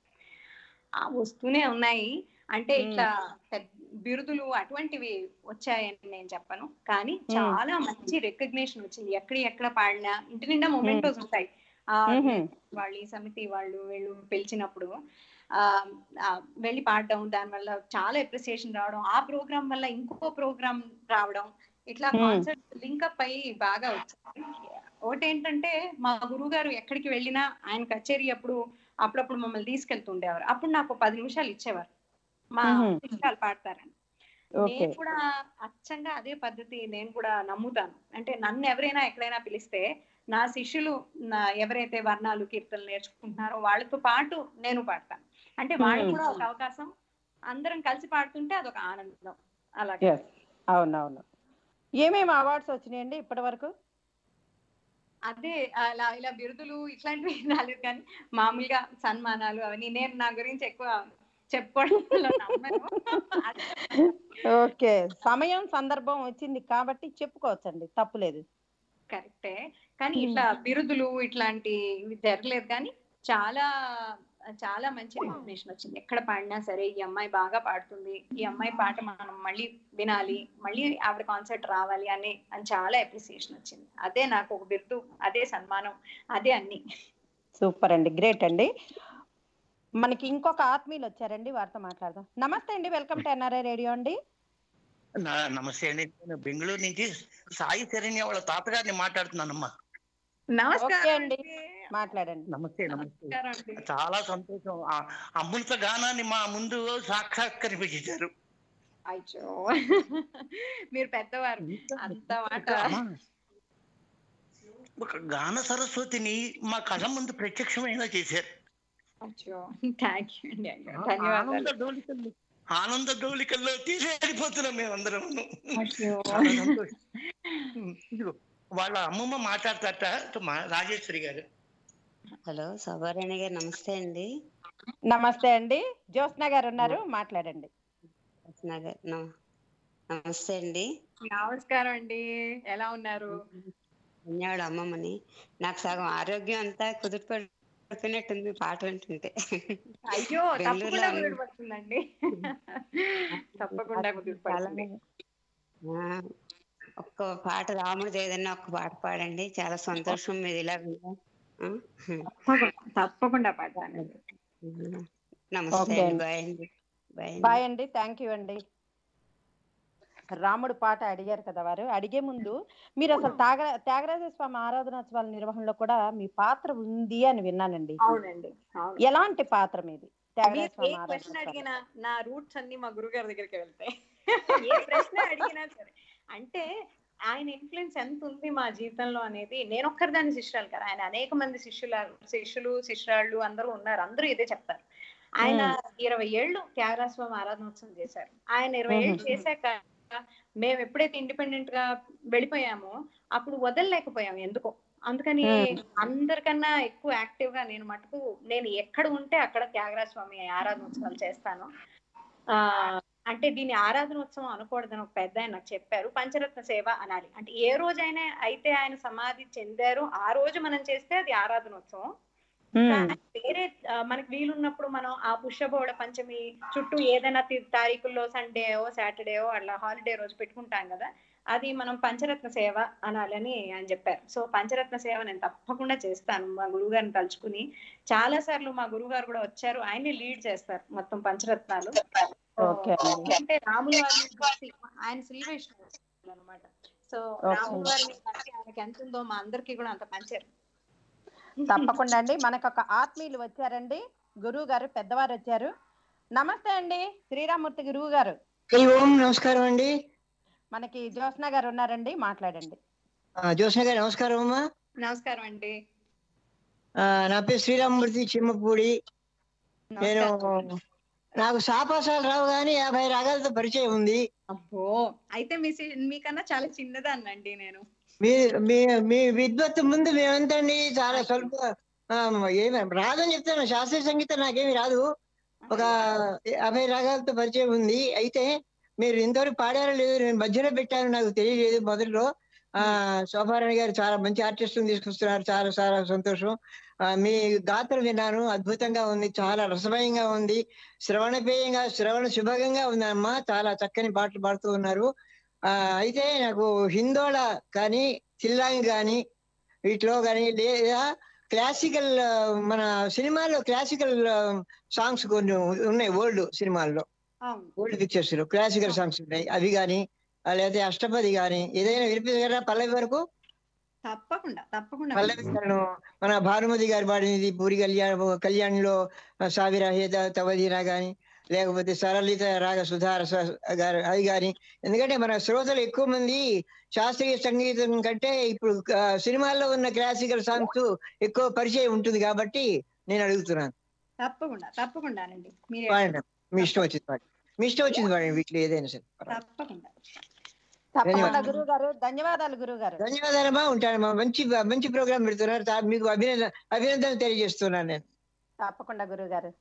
ఆ వస్తూనే ఉన్నాయి అంటే మ్మ్. ఇట్లా పెద్ద బిరుదులు అటువంటివి వచ్చాయని నేను చెప్పను కానీ మ్మ్. చాలా మంచి రికగ్నేషన్ వచ్చింది ఎక్కడ ఎక్కడ పాడినా ఇంటి నిండా మొమెంటోస్ ఉంటాయి ఆ మ్మ్. వాళ్ళు ఈ సమితి వాళ్ళు వీళ్ళు పిలిచినప్పుడు ఆ ఆ, వెళ్ళి పాడడం దానివల్ల చాలా అప్రిసియేషన్ రావడం ఆ ప్రోగ్రామ్ వల్ల ఇంకో ప్రోగ్రామ్ రావడం ఇట్లా మ్మ్. కాన్సర్ట్ లింకప్ అయ్యి బాగా వచ్చింది ఒకటి ఏంటంటే మా గురువు గారు ఎక్కడికి వెళ్ళినా ఆయన కచేరీ అప్పుడు అప్పుడప్పుడు మమ్మల్ని తీసుకెళ్తుండేవారు అప్పుడు నాకు పది నిమిషాలు ఇచ్చేవారు మా మ్మ్. శిష్యాలు పాడతారని ఓకే నేను కూడా అచ్చంగా అదే పద్ధతి నేను కూడా నమ్ముతాను అంటే నన్ను ఎవరైనా ఎక్కడైనా పిలిస్తే నా శిష్యులు నా ఎవరైతే వర్ణాలు కీర్తనలు నేర్చుకుంటున్నారో వాళ్ళతో పాటు నేను పాడతాను అంటే వాళ్ళకి Hmm. కూడా ఒక అవకాశం అందరం కలిసి పాడుతుంటే అదొక ఆనందం అలాగే ఎస్ అవునవును ఏమేమి అవార్డ్స్ వచ్చినాయండి ఇప్పటి వరకు అదే అలా ఇలా బిరుదులు ఇట్లాంటివి రాలేదు కానీ మామూలుగా సన్మానాలు అవన్నీ నేను నా గురించి ఎక్కువ చెప్పుకోవడంలో నమ్మను అదే ఓకే సమయం సందర్భం వచ్చింది కాబట్టి చెప్పుకోవచ్చండి తప్పులేదు కరెక్టే కానీ ఇట్లా బిరుదులు ఇట్లాంటి ఇవి జరగలేదు కానీ చాలా చాలా మంచి రికగ్నేషన్ వచ్చింది ఎక్కడ పాడినా సరే ఈ అమ్మాయి బాగా పాడుతుంది ఈ అమ్మాయి పాట మనం మళ్ళీ వినాలి మళ్ళీ ఆవిడ కాన్సర్ట్ రావాలి అని అని చాలా అప్రిసియేషన్ వచ్చింది అదే నాకు ఒక బిరుదు అదే సన్మానం అదే అన్ని సూపర్ అండి గ్రేట్ అండి మనకి ఇంకొక ఆత్మీయులు వచ్చారండి వారితో మాట్లాడదాం నమస్తే అండి వెల్కమ్ టు ఎన్ఆర్ఐ రేడియో అండి నా- నమస్తే అండి నేను బెంగళూరు నుంచి సాయి శరణ్య వాళ్ళ తాతగారిని మాట్లాడుతున్నానమ్మా ఓకే నమస్కారం అండి మాట్లాడండి నమస్తే నమస్తే నమస్కారం అండి. చాలా సంతోషం ఆ అమృత గానాన్ని మా ముందు సాక్షాత్కరించారు అయ్యో మీరు పెద్దవారు అంత మాట అమ్మా, ఒక గాన సరస్వతిని మా కళ్ళ ముందు ప్రత్యక్షమైన చేశారు అయ్యో థ్యాంక్ యూ అండి అయ్యో ఆనంద ధన్యవాదాలు డోలికల్లో ఆనంద డోలికల్లో తీసేడిపోతున్నాం మేమందరం అయ్యో చాలా సంతోషం ఇదిగో వాళ్ళ అమ్మమ్మ మాట్లాడతారట మా రాజేశ్వరి గారు హలో శోభారాణి గారు నమస్తే అండి నమస్తే అండి జ్యోత్స్న గారు ఉన్నారు మాట్లాడండి రచన గారు నమ- నమస్తే అండి నమస్కారం అండి ఎలా ఉన్నారు ధన్యవాడు అమ్మమ్మని నాకు సగం ఆరోగ్యం అంతా కుదురుపడిపోయినట్టుంది పాట వింటుంటే అయ్యో బెంగళూరులో తప్పకుండా ఉంది. కుదిరిపడుతుందండి తప్పకుండా చాలా కుదిరిపడుతుంది ఆ, ఒక్క పాట రాముడిది ఏదన్నా ఒక్క పాట పాడండి చాలా సంతోషం మీరు ఇలా వినడం. ఆ? తప్పకుండా- తప్పకుండా పాడతాను నమస్తే ఓకే అండి అండి. బాయ్ అండి బాయ్ అండి. బాయ్ అండి థ్యాంక్ యూ అండి రాముడు పాట అడిగారు కదా వారు అడిగే ముందు మీరు అసలు త్యాగ త్యాగరాజ స్వామి ఆరాధనోత్సవాల నిర్వహణలో కూడా మీ పాత్ర ఉంది అని విన్నానండి అవునండి అవును ఎలాంటి పాత్ర మీది త్యాగరాజ మీరు ఏ స్వామి క్వశ్చన్ ఆరాధనోత్సవాలు అడిగినా నా రూట్స్ అన్ని మా గురుగారి దగ్గరికి వెళ్తాయి ఏ ప్రశ్న అడిగినా సరే అంటే ఆయన ఇన్ఫ్లుయెన్స్ ఎంత ఉంది మా జీవితంలో అనేది నేను ఒక్కరి దాని శిష్యురాలు కదా ఆయన అనేక మంది శిష్యుల శిష్యులు శిష్యురాళ్ళు అందరూ ఉన్నారు అందరూ ఇదే చెప్తారు ఆయన ఇరవై ఏళ్ళు త్యాగరాజస్వామి ఆరాధనోత్సవం చేశారు ఆయన ఇరవై ఏళ్ళు మ్మ్. చేశాక మేము ఎప్పుడైతే ఇండిపెండెంట్ గా వెళ్ళిపోయామో అప్పుడు వదలలేకపోయాం ఎందుకో అందుకని మ్మ్. అందరికన్నా ఎక్కువ యాక్టివ్ గా నేను మటుకు నేను ఎక్కడ ఉంటే అక్కడ త్యాగరాజ స్వామి ఆరాధనోత్సవాలు చేస్తాను ఆ అంటే దీన్ని ఆరాధనోత్సవం అనకూడదని ఒక పెద్ద ఆయన నాకు చెప్పారు పంచరత్న సేవ అనాలి అంటే ఏ రోజైనా అయితే ఆయన సమాధి చెందారో ఆ రోజు మనం చేస్తే అది ఆరాధనోత్సవం కానీ వేరే ఆ, మనకి వీలున్నప్పుడు మనం ఆ పుష్యబోడ పంచమి చుట్టూ ఏదైనా తి- తారీఖుల్లో సండేయో సాటర్డేయో అట్లా హాలిడే రోజు పెట్టుకుంటాం కదా అది మనం పంచరత్న సేవ అనాలని ఆయన చెప్పారు సో పంచరత్న సేవ నేను తప్పకుండా చేస్తాను మా గురువు గారిని తలుచుకుని చాలా సార్లు మా గురువు గారు కూడా వచ్చారు ఆయన్ని లీడ్ చేస్తారు మొత్తం పంచరత్నాలు ఓకే అండి. అంటే రాముల వారిని చూసి ఆయన శ్రీ వైష్ణవుడు అనమాట సో ఓకే. రాముల వారిని బట్టి ఆయనకి ఎంత ఉందో మా అందరికీ కూడా అంత పంచారు తప్పకుండా అండి మనకు ఒక ఆత్మీయులు వచ్చారండి గురువు గారు పెద్దవారు వచ్చారు నమస్తే అండి శ్రీరామూర్తి గురువు గారు హరి ఓం నమస్కారం అండి మనకి జ్యోత్స్న గారు ఉన్నారండి మాట్లాడండి ఆ, జ్యోత్స్న గారు నమస్కారం అమ్మా నమస్కారం అండి ఆ, నా పేరు శ్రీరామమూర్తి చిమ్మపూడి నేను నాకు సాపాసాలు రావు కానీ యాభై రాగాలతో పరిచయం ఉంది అబ్బో అయితే మీ సి- మీకన్నా చాలా చిన్నదాన్నండి నేను మీ మీ మీ విద్వత్తు ముందు మేమెంతండి చాలా స్వల్ప ఆ, ఏమి రాదని చెప్తాను శాస్త్రీయ సంగీతం నాకేమి రాదు ఒక యాభై రాగాలతో పరిచయం ఉంది అయితే మీరు ఇంతవరకు పాడారో లేదు నేను మధ్యలో పెట్టాను నాకు తెలియలేదు మొదట్లో ఆ శోభారాణి గారు చాలా మంచి ఆర్టిస్ట్ తీసుకొస్తున్నారు చాలా చాలా సంతోషం ఆ, మీ గాత్రం విన్నాను అద్భుతంగా ఉంది చాలా రసమయంగా ఉంది శ్రవణపేయంగా శ్రవణ శుభంగా ఉందమ్మా చాలా చక్కని పాటలు పాడుతూ ఉన్నారు ఆ అయితే నాకు హిందోళ కానీ చిల్లాంగ్ కానీ వీటిలో కానీ లేదా క్లాసికల్ మన సినిమాల్లో క్లాసికల్ సాంగ్స్ కొన్ని ఉన్నాయి ఓల్డ్ సినిమాల్లో అవును ఓల్డ్ పిక్చర్స్ లో క్లాసికల్ సాంగ్స్ ఉన్నాయి అవి కానీ లేకపోతే అష్టపది కానీ ఏదైనా వినిపించగలరా పల్లవి వరకు తప్పకుండా తప్పకుండా పల్లవి గారు మన భానుమతి గారు పాడినది పూరి కళ్యాణ్ కళ్యాణ్లో సావిరాహేద తవదీనా గాని లేకపోతే సరళిత రాగ సుధార గారు అది కానీ ఎందుకంటే మన శ్రోతలు ఎక్కువ మంది శాస్త్రీయ సంగీతం కంటే ఇప్పుడు ఆ, సినిమాల్లో ఉన్న క్లాసికల్ సాంగ్స్ ఎక్కువ పరిచయం ఉంటుంది కాబట్టి నేను అడుగుతున్నాను తప్పకుండా తప్పకుండానండి మీరు పాడండి మీ ఇష్టం వచ్చింది పాడండి మీ ఇష్టం వచ్చింది పాడండి వీటిలో ఏదైనా సరే తప్పకుండా తప్పకుండా ధన్యవాదాలు. గురువు గారు ధన్యవాదాలు గురువు గారు ధన్యవాదాలమ్మా ఉంటానమ్మా మంచి మంచి ప్రోగ్రామ్ పెడుతున్నారు తా- మీకు అభినందన అభినందన తెలియజేస్తున్నాను నేను తప్పకుండా గురువు గారు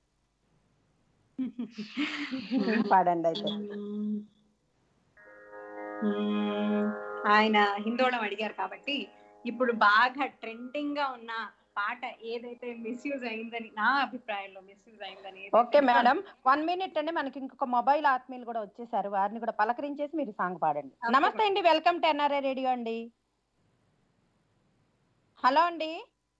పాడండి అయితే మ్మ్. ఆయన హిందోళం అడిగారు కాబట్టి ఇప్పుడు బాగా ట్రెండింగ్ గా ఉన్న పాట ఏదైతే మిస్యూజ్ అయిందని నా అభిప్రాయంలో మిస్యూజ్ అయిందని ఏదైతే ఓకే మేడం వన్ మినిట్ అండి మనకి ఇంకొక మొబైల్ ఆత్మీయులు కూడా వచ్చేసారు వారిని కూడా పలకరించేసి మీరు సాంగ్ పాడండి నమస్తే అండి వెల్కమ్ టు ఎన్ఆర్ఐ రేడియో అండి హలో అండి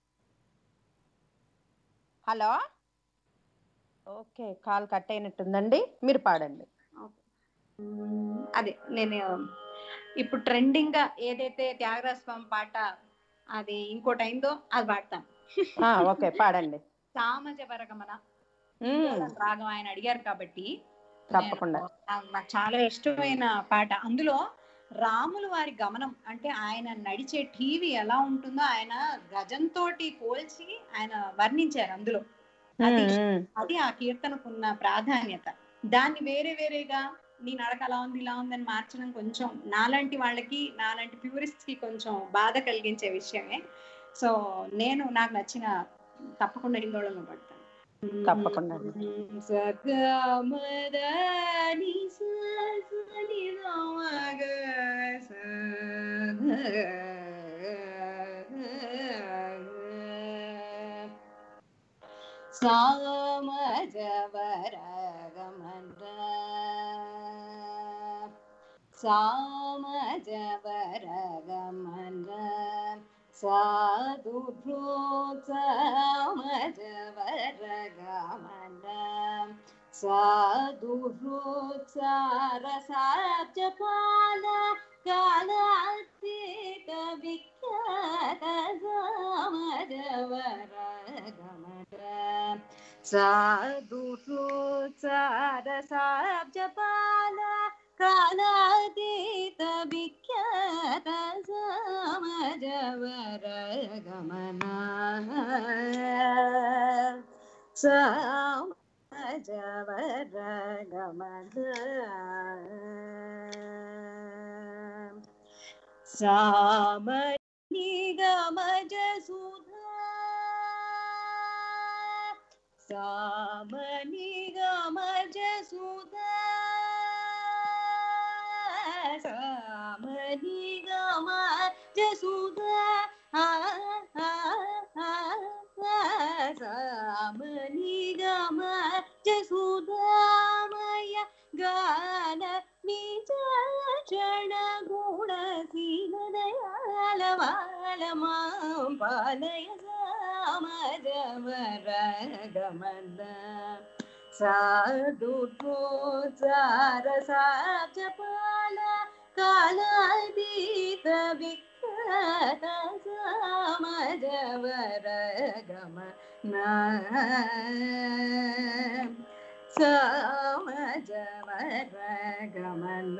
హలో ఓకే కాల్ కట్ అయినట్టుందండి మీరు పాడండి మ్మ్. అదే నేను ఇప్పుడు ట్రెండింగ్ గా ఏదైతే త్యాగరాజ స్వామి పాట అది ఇంకోటి అయిందో అది పాడతాను ఆ, ఓకే పాడండి సామజ వరగమన మ్మ్. రాగం ఆయన అడిగారు కాబట్టి తప్పకుండా నాకు నాకు చాలా ఇష్టమైన పాట అందులో రాములు వారి గమనం అంటే ఆయన నడిచే టీవీ ఎలా ఉంటుందో ఆయన గజంతో పోల్చి ఆయన వర్ణించారు అందులో అది మ్మ్. అది ఆ కీర్తనకున్న ప్రాధాన్యత దాన్ని వేరే వేరేగా నీ నడక అలా ఉంది ఇలా ఉందని మార్చడం కొంచెం నాలాంటి వాళ్ళకి నాలాంటి ప్యూరిస్ట్ కి కొంచెం బాధ కలిగించే విషయమే సో నేను నాకు నచ్చిన తప్పకుండా హిందోళంలో పడతాను తప్పకుండా సగమదని సని రమగ సామజవరగమన సామజవరగమన సాధు సామజవరగమన సాధు సారసాజపాల కాలాతీత విఖ్యాత సామజవరగమన సాధు సారసాజపాల కాలాతీత విఖ్యాత సమజవర గమన సమజవర గమన సామని గమజ సుధా సామని గమజ సుధా సామని గమజ సుధా సామని గమజ సుధామయ గాన విచక్షణ గుణశీల దయాల మాం పాలయ సామజవర గమన సాధు సార సాచపాల కాలాతీత విఖ్యాత సామజవర గమన సమజవర గమన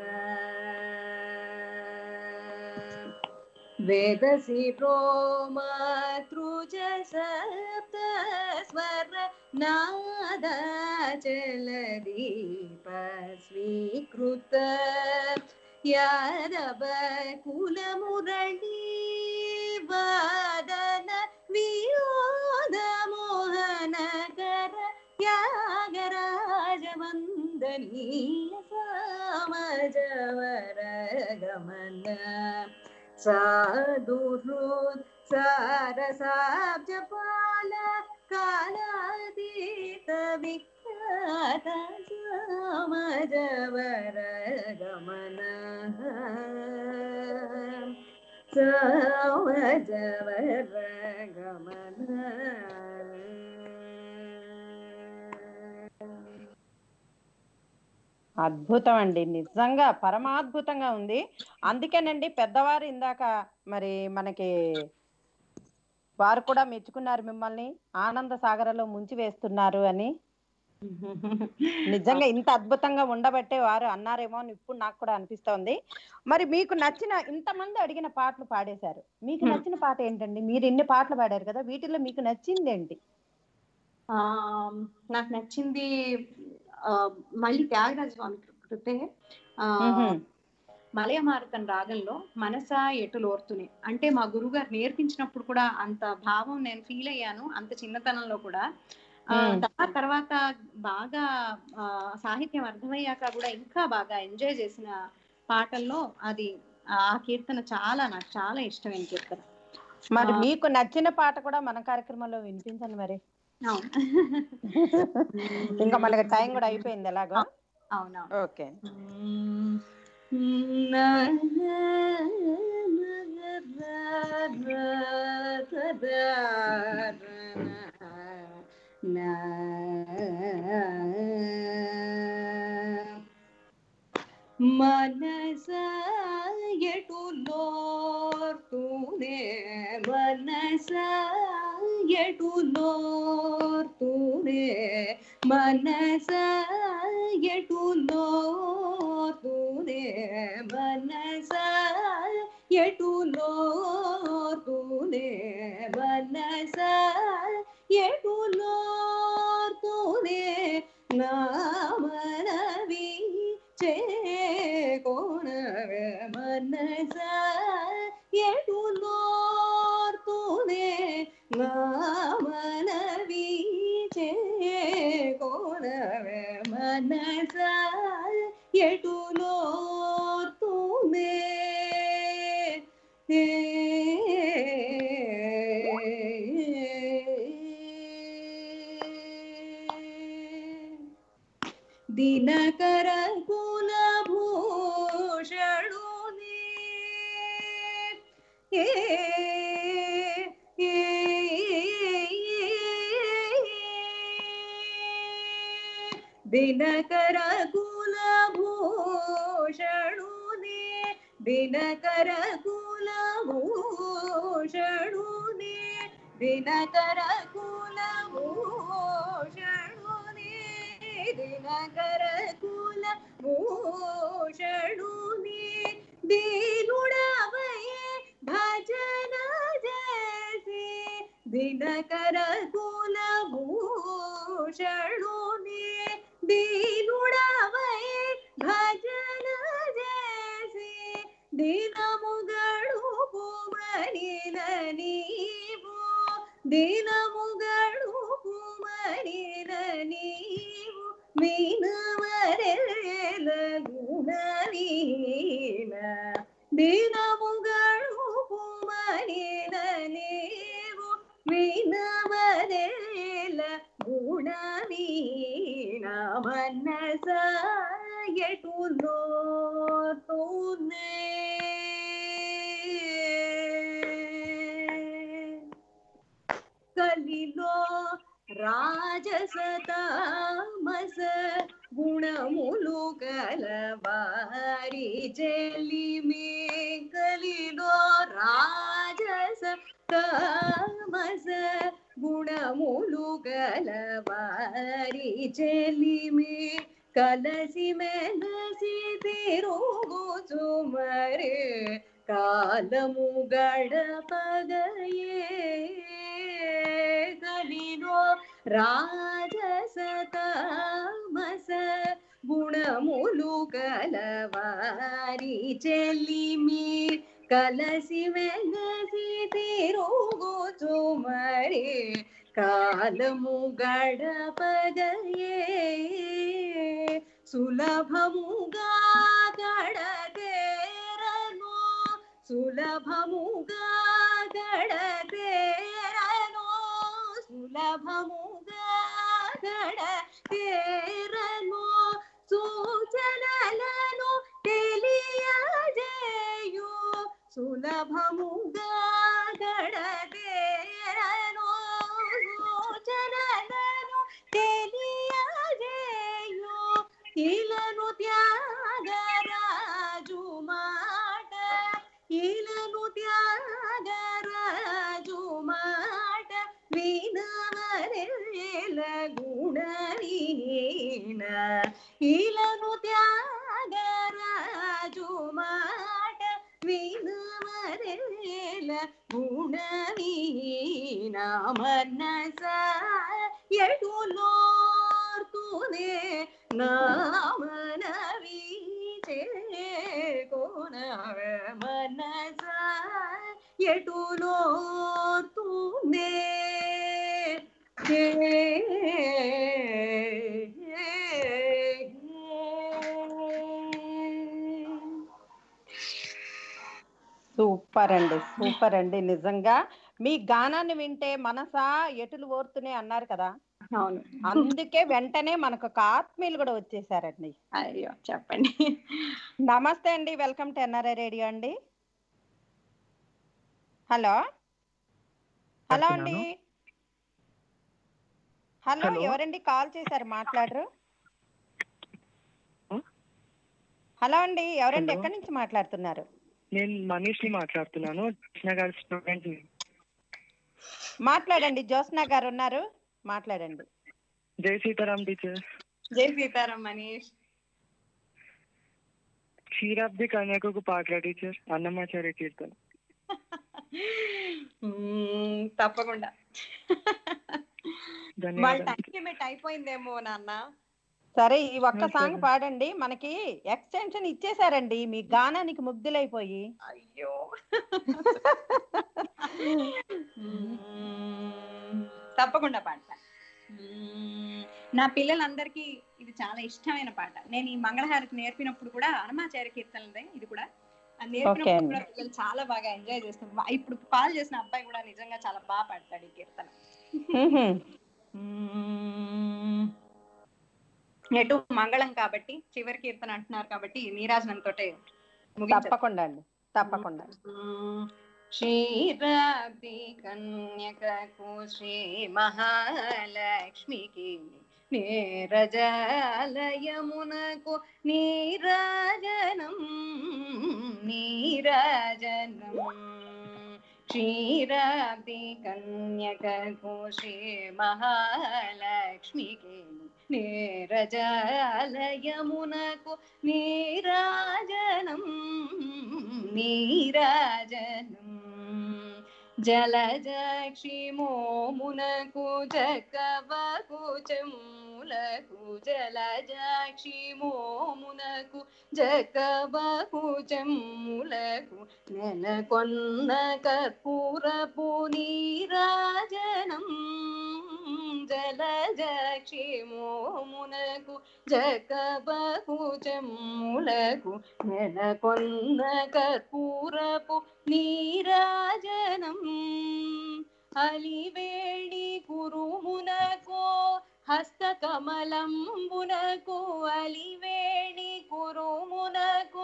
వేదసి ప్రోమాతృజ సప్త స్వర నాద చలదీప స్వీకృత యాదవ కుల మురళీ వాదన వియోద మోహనకర త్యాగరాజ వందనీయ సామజవర గమన సాధుహృద్ సారసాబ్జపాల కాలాతీత విఖ్యాత సామజవర గమన సామజవర గమన అద్భుతం అండి నిజంగా పరమాద్భుతంగా ఉంది అందుకేనండి పెద్దవారు ఇందాక మరి మనకి వారు కూడా మెచ్చుకున్నారు మిమ్మల్ని ఆనంద సాగరలో ముంచి వేస్తున్నారు అని నిజంగా ఇంత అద్భుతంగా ఉండబట్టే వారు అన్నారేమో అని ఇప్పుడు నాకు కూడా అనిపిస్తోంది మరి మీకు నచ్చిన ఇంతమంది అడిగిన పాటలు పాడేశారు మీకు Hmm. నచ్చిన పాట ఏంటండి మీరు ఎన్ని పాటలు పాడారు కదా వీటిలో మీకు నచ్చింది ఏంటి ఆ, నాకు నచ్చింది ఆ, మళ్ళీ త్యాగరాజ స్వామి కృతే ఆ, మ్హూ. మలయమారుతన్ రాగంలో మనస ఎటులోర్తుని అంటే మా గురుగారు నేర్పించినప్పుడు కూడా అంత భావం నేను ఫీల్ అయ్యాను అంత చిన్నతనంలో కూడా ఆ, మ్మ్. తర్వాత తర్వాత బాగా ఆ, సాహిత్యం అర్థమయ్యాక కూడా ఇంకా బాగా ఎంజాయ్ చేసిన పాటల్లో అది ఆ కీర్తన చాలా నాకు చాలా ఇష్టమైన కీర్తన మరి ఆ. మీకు నచ్చిన పాట కూడా మన కార్యక్రమంలో వినిపించండి మరి అవును ఇంకా మనకి టైం కూడా అయిపోయింది ఎలాగో అవునవును ఓకే మనస ఎటులోర్తూనే మనస ఎటులోర్తూనే మనస ఎటులోర్తూనే మనస ఎటులోర్తూనే మనస ఎటులోర్తూనే నా మనవి చేకోణవే మనస ఎటులోర్తూనే నా మనవి చేకోణవే మనస ఎటులోర్తూనే దినకర కుల భూషణుని ఏ ఏ దినకర కుల భూషణుని దినకర కుల భూషణుని దినకర కుల భూషణుని దినకర కుల భూషణుని దీనుడవయే భజన చేసి దినకర కుల భూషణుని దీనుడవయే భజన చేసి దినముగడు కుమరిన నీవు దినముగడు కుమరిన నీవు మీనవరెల గుణవీన దినముగడు కుమరిన నీవు మీనవరెల గుణవీన మనస ఎటులో కలిలో రాజస తామస గుణములు కలవారి చెలిమి కలిలో రాజస తామస గుణములు కలవారి చెలిమి కలసి మెలసి తిరుగుచు మరి కాలము గడపగయే కలిలో రాజస తామస గుణములు కలవారి చెలిమి కలసి వెలసి తిరుగుచు మరి కాలము గడపగయే సులభముగా గడతేరను సులభముగా గడతేరను సులభముగా గడతేరను సూచనలను తెలియజేయు సులభముగా గడతేరను సూచనలను తెలియజేయు ఇలను త్యాగరాజు మాట ఇలను త్యాగరాజు మాట వినవరెల గుణవీన ఇలను త్యాగరాజు మాట వినవరెల గుణవీన మనస ఎటులోర్తునే నామనవి చేకోనవ మనస ఎటులోర్తునే సూపర్ అండి సూపర్ అండి నిజంగా మీ గానాన్ని వింటే మనసా ఎటులు ఓరుతూనే అన్నారు కదా అవును అందుకే వెంటనే మనకు ఒక ఆత్మీయులు కూడా వచ్చేసారండి అయ్యో చెప్పండి నమస్తే అండి వెల్కమ్ టు ఎన్ఆర్ఐ రేడియో అండి హలో హలో అండి హలో Hello. ఎవరండి కాల్ చేశారు మాట్లాడరు హలో అండి ఎవరండి Hello. ఎక్కడి నుంచి మాట్లాడుతున్నారు నేను మనీష్ ని మాట్లాడుతున్నాను కృష్ణ గారి స్టూడెంట్ ని మాట్లాడండి జ్యోత్స్న గారు ఉన్నారు మాట్లాడండి జై సీతారాం టీచర్ జై సీతారాం మనీష్ క్షీరాబ్ది కన్యాకు పాటల టీచర్ అన్నమాచార్య కీర్తన మ్మ్, తప్పకుండా వాళ్ళ ధన్యవాదాలు టైం లిమిట్ అయిపోయిందేమో నాన్న సరే ఈ ఒక్క ఆ, సాంగ్ సరే. పాడండి మనకి ఎక్స్టెన్షన్ ఇచ్చేసారండి మీ గానానికి ముగ్ధులైపోయి అయ్యో మ్మ్, తప్పకుండా పాడతా మ్మ్, నా పిల్లలందరికీ ఇది చాలా ఇష్టమైన పాట నేను ఈ మంగళహారతి నేర్పినప్పుడు కూడా హనుమాచార్య కీర్తనలదే ఇది కూడా అది నేర్పినప్పుడు అండి. కూడా పిల్లలు చాలా బాగా ఎంజాయ్ చేస్తున్నారు ఇప్పుడు కాల్ చేసిన అబ్బాయి కూడా నిజంగా చాలా బాగా పాడతాడు ఈ కీర్తన మ్మ్. ఎటు మంగళం కాబట్టి చివరి కీర్తన అంటున్నారు కాబట్టి నీరాజనం తోటే ముగించేద్దాం. తప్పకుండా అండి తప్పకుండా క్షీరాబ్ది కన్యకకు శ్రీ మహాలక్ష్మికి నీరజాలయమునకు నీరాజనం నీరాజనం క్షీరాబ్ది కన్యకకు శ్రీ మహాలక్ష్మికి నీరజాలయమునకు నీరాజనం నీరాజనం జలజక్షిమోమునకు జగవకు చెమ్ములకు జలజక్షిమోమునకు జగవకు చెమ్ములకు నెలకొన్న కర్పూరపు నీరాజనం జలజక్షిమోమునకు జగవకు చెమ్ములకు నెలకొన్న కర్పూరపు నీరాజనం అలివేణి కురుమునకు హస్తకమలంబునకు అలివేణి కురుమునకు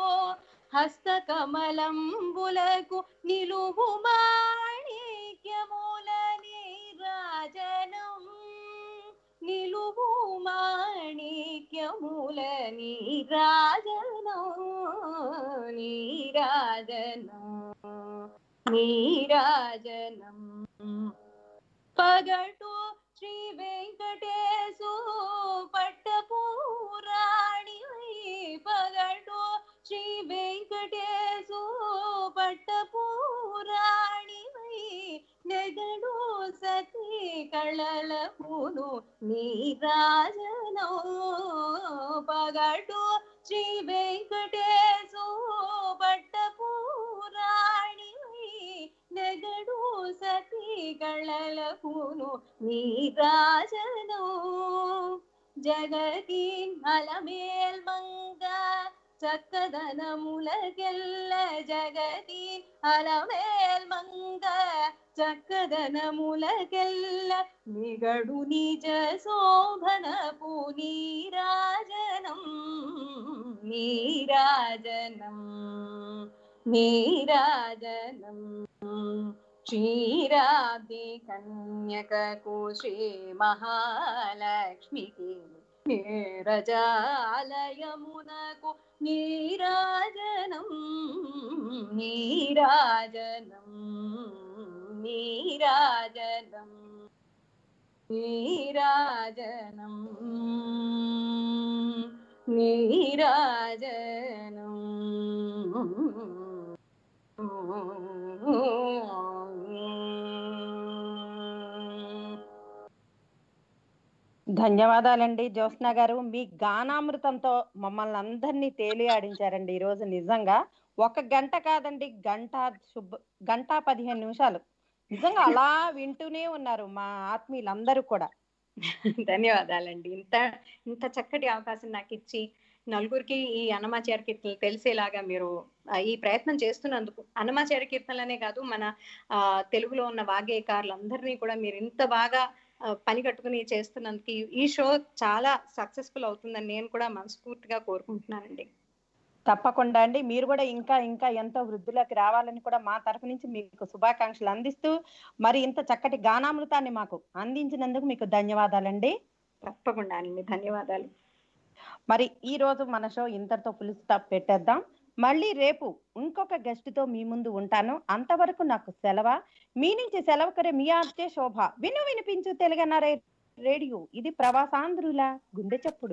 హస్తకమలంబులకు నిలువు మాణిక్యముల నీరాజనం నిలువు మాణిక్యముల నీరాజనం నీరాజనం నీరాజనం పగటు శ్రీ వెంకటేశు పట్టపూరాణి పగటు శ్రీ వెంకటేశు పట్టపూరాణి నెగడు సతీ కళల పూను నీరాజనో పగటు శ్రీ వెంకటేశు పట్టపూరాణి నెగడు సతీ కళల పూను నీరాజనో జగతి అలమేల్ మంగ చక్కదనములకెల్ల జగతి అలమేల్ మంగ చక్కదనములకెల్ల నిగడు నిజ శోభనపు నీరాజనం నీరాజనం నీరాజనం క్షీరాబ్ది కన్యకకు శ్రీ మహాలక్ష్మికి నీరజాలయమునకు నీరాజనం నీరాజనం నీరాజనం నీరాజనం నీరాజనం ధన్యవాదాలండి జ్యోత్స్న గారు మీ గానామృతంతో మమ్మల్ని అందరినీ తేలి ఆడించారండి ఈ రోజు నిజంగా ఒక గంట కాదండి గంట శుభ గంట పదిహేను నిమిషాలు నిజంగా అలా వింటూనే ఉన్నారు మా ఆత్మీయులందరూ కూడా ధన్యవాదాలండి ఇంత ఇంత చక్కటి అవకాశం నాకు ఇచ్చి నలుగురికి ఈ అన్నమాచార కీర్తనలు తెలిసేలాగా మీరు ఆ, ఈ ప్రయత్నం చేస్తున్నందుకు అన్నమాచార కీర్తనలనే కాదు మన ఆ తెలుగులో ఉన్న వాగ్గేయకారులందరినీ కూడా మీరు ఇంత బాగా ఆ, పని కట్టుకుని చేస్తున్నందుకు ఈ- ఈ షో చాలా సక్సెస్ఫుల్ అవుతుందని నేను కూడా మనస్ఫూర్తిగా కోరుకుంటున్నానండి తప్పకుండా అండి మీరు కూడా ఇంకా ఇంకా ఎంతో వృద్ధిలోకి రావాలని కూడా మా తరఫు నుంచి మీకు శుభాకాంక్షలు అందిస్తూ మరి ఇంత చక్కటి గానామృతాన్ని మాకు అందించినందుకు మీకు ధన్యవాదాలండి తప్పకుండా అండి ధన్యవాదాలు మరి ఈ రోజు మన షో ఇంతటితో ఫుల్ స్టాప్ పెట్టేద్దాం మళ్ళీ రేపు ఇంకొక గెస్ట్ తో మీ ముందు ఉంటాను అంతవరకు నాకు సెలవ మీ నుంచి సెలవు కరే మీ ఆర్జే శోభ విను వినిపించు తెలుగన్నారే రేడియో ఇది ప్రవాసాంధ్రుల గుండె చప్పుడు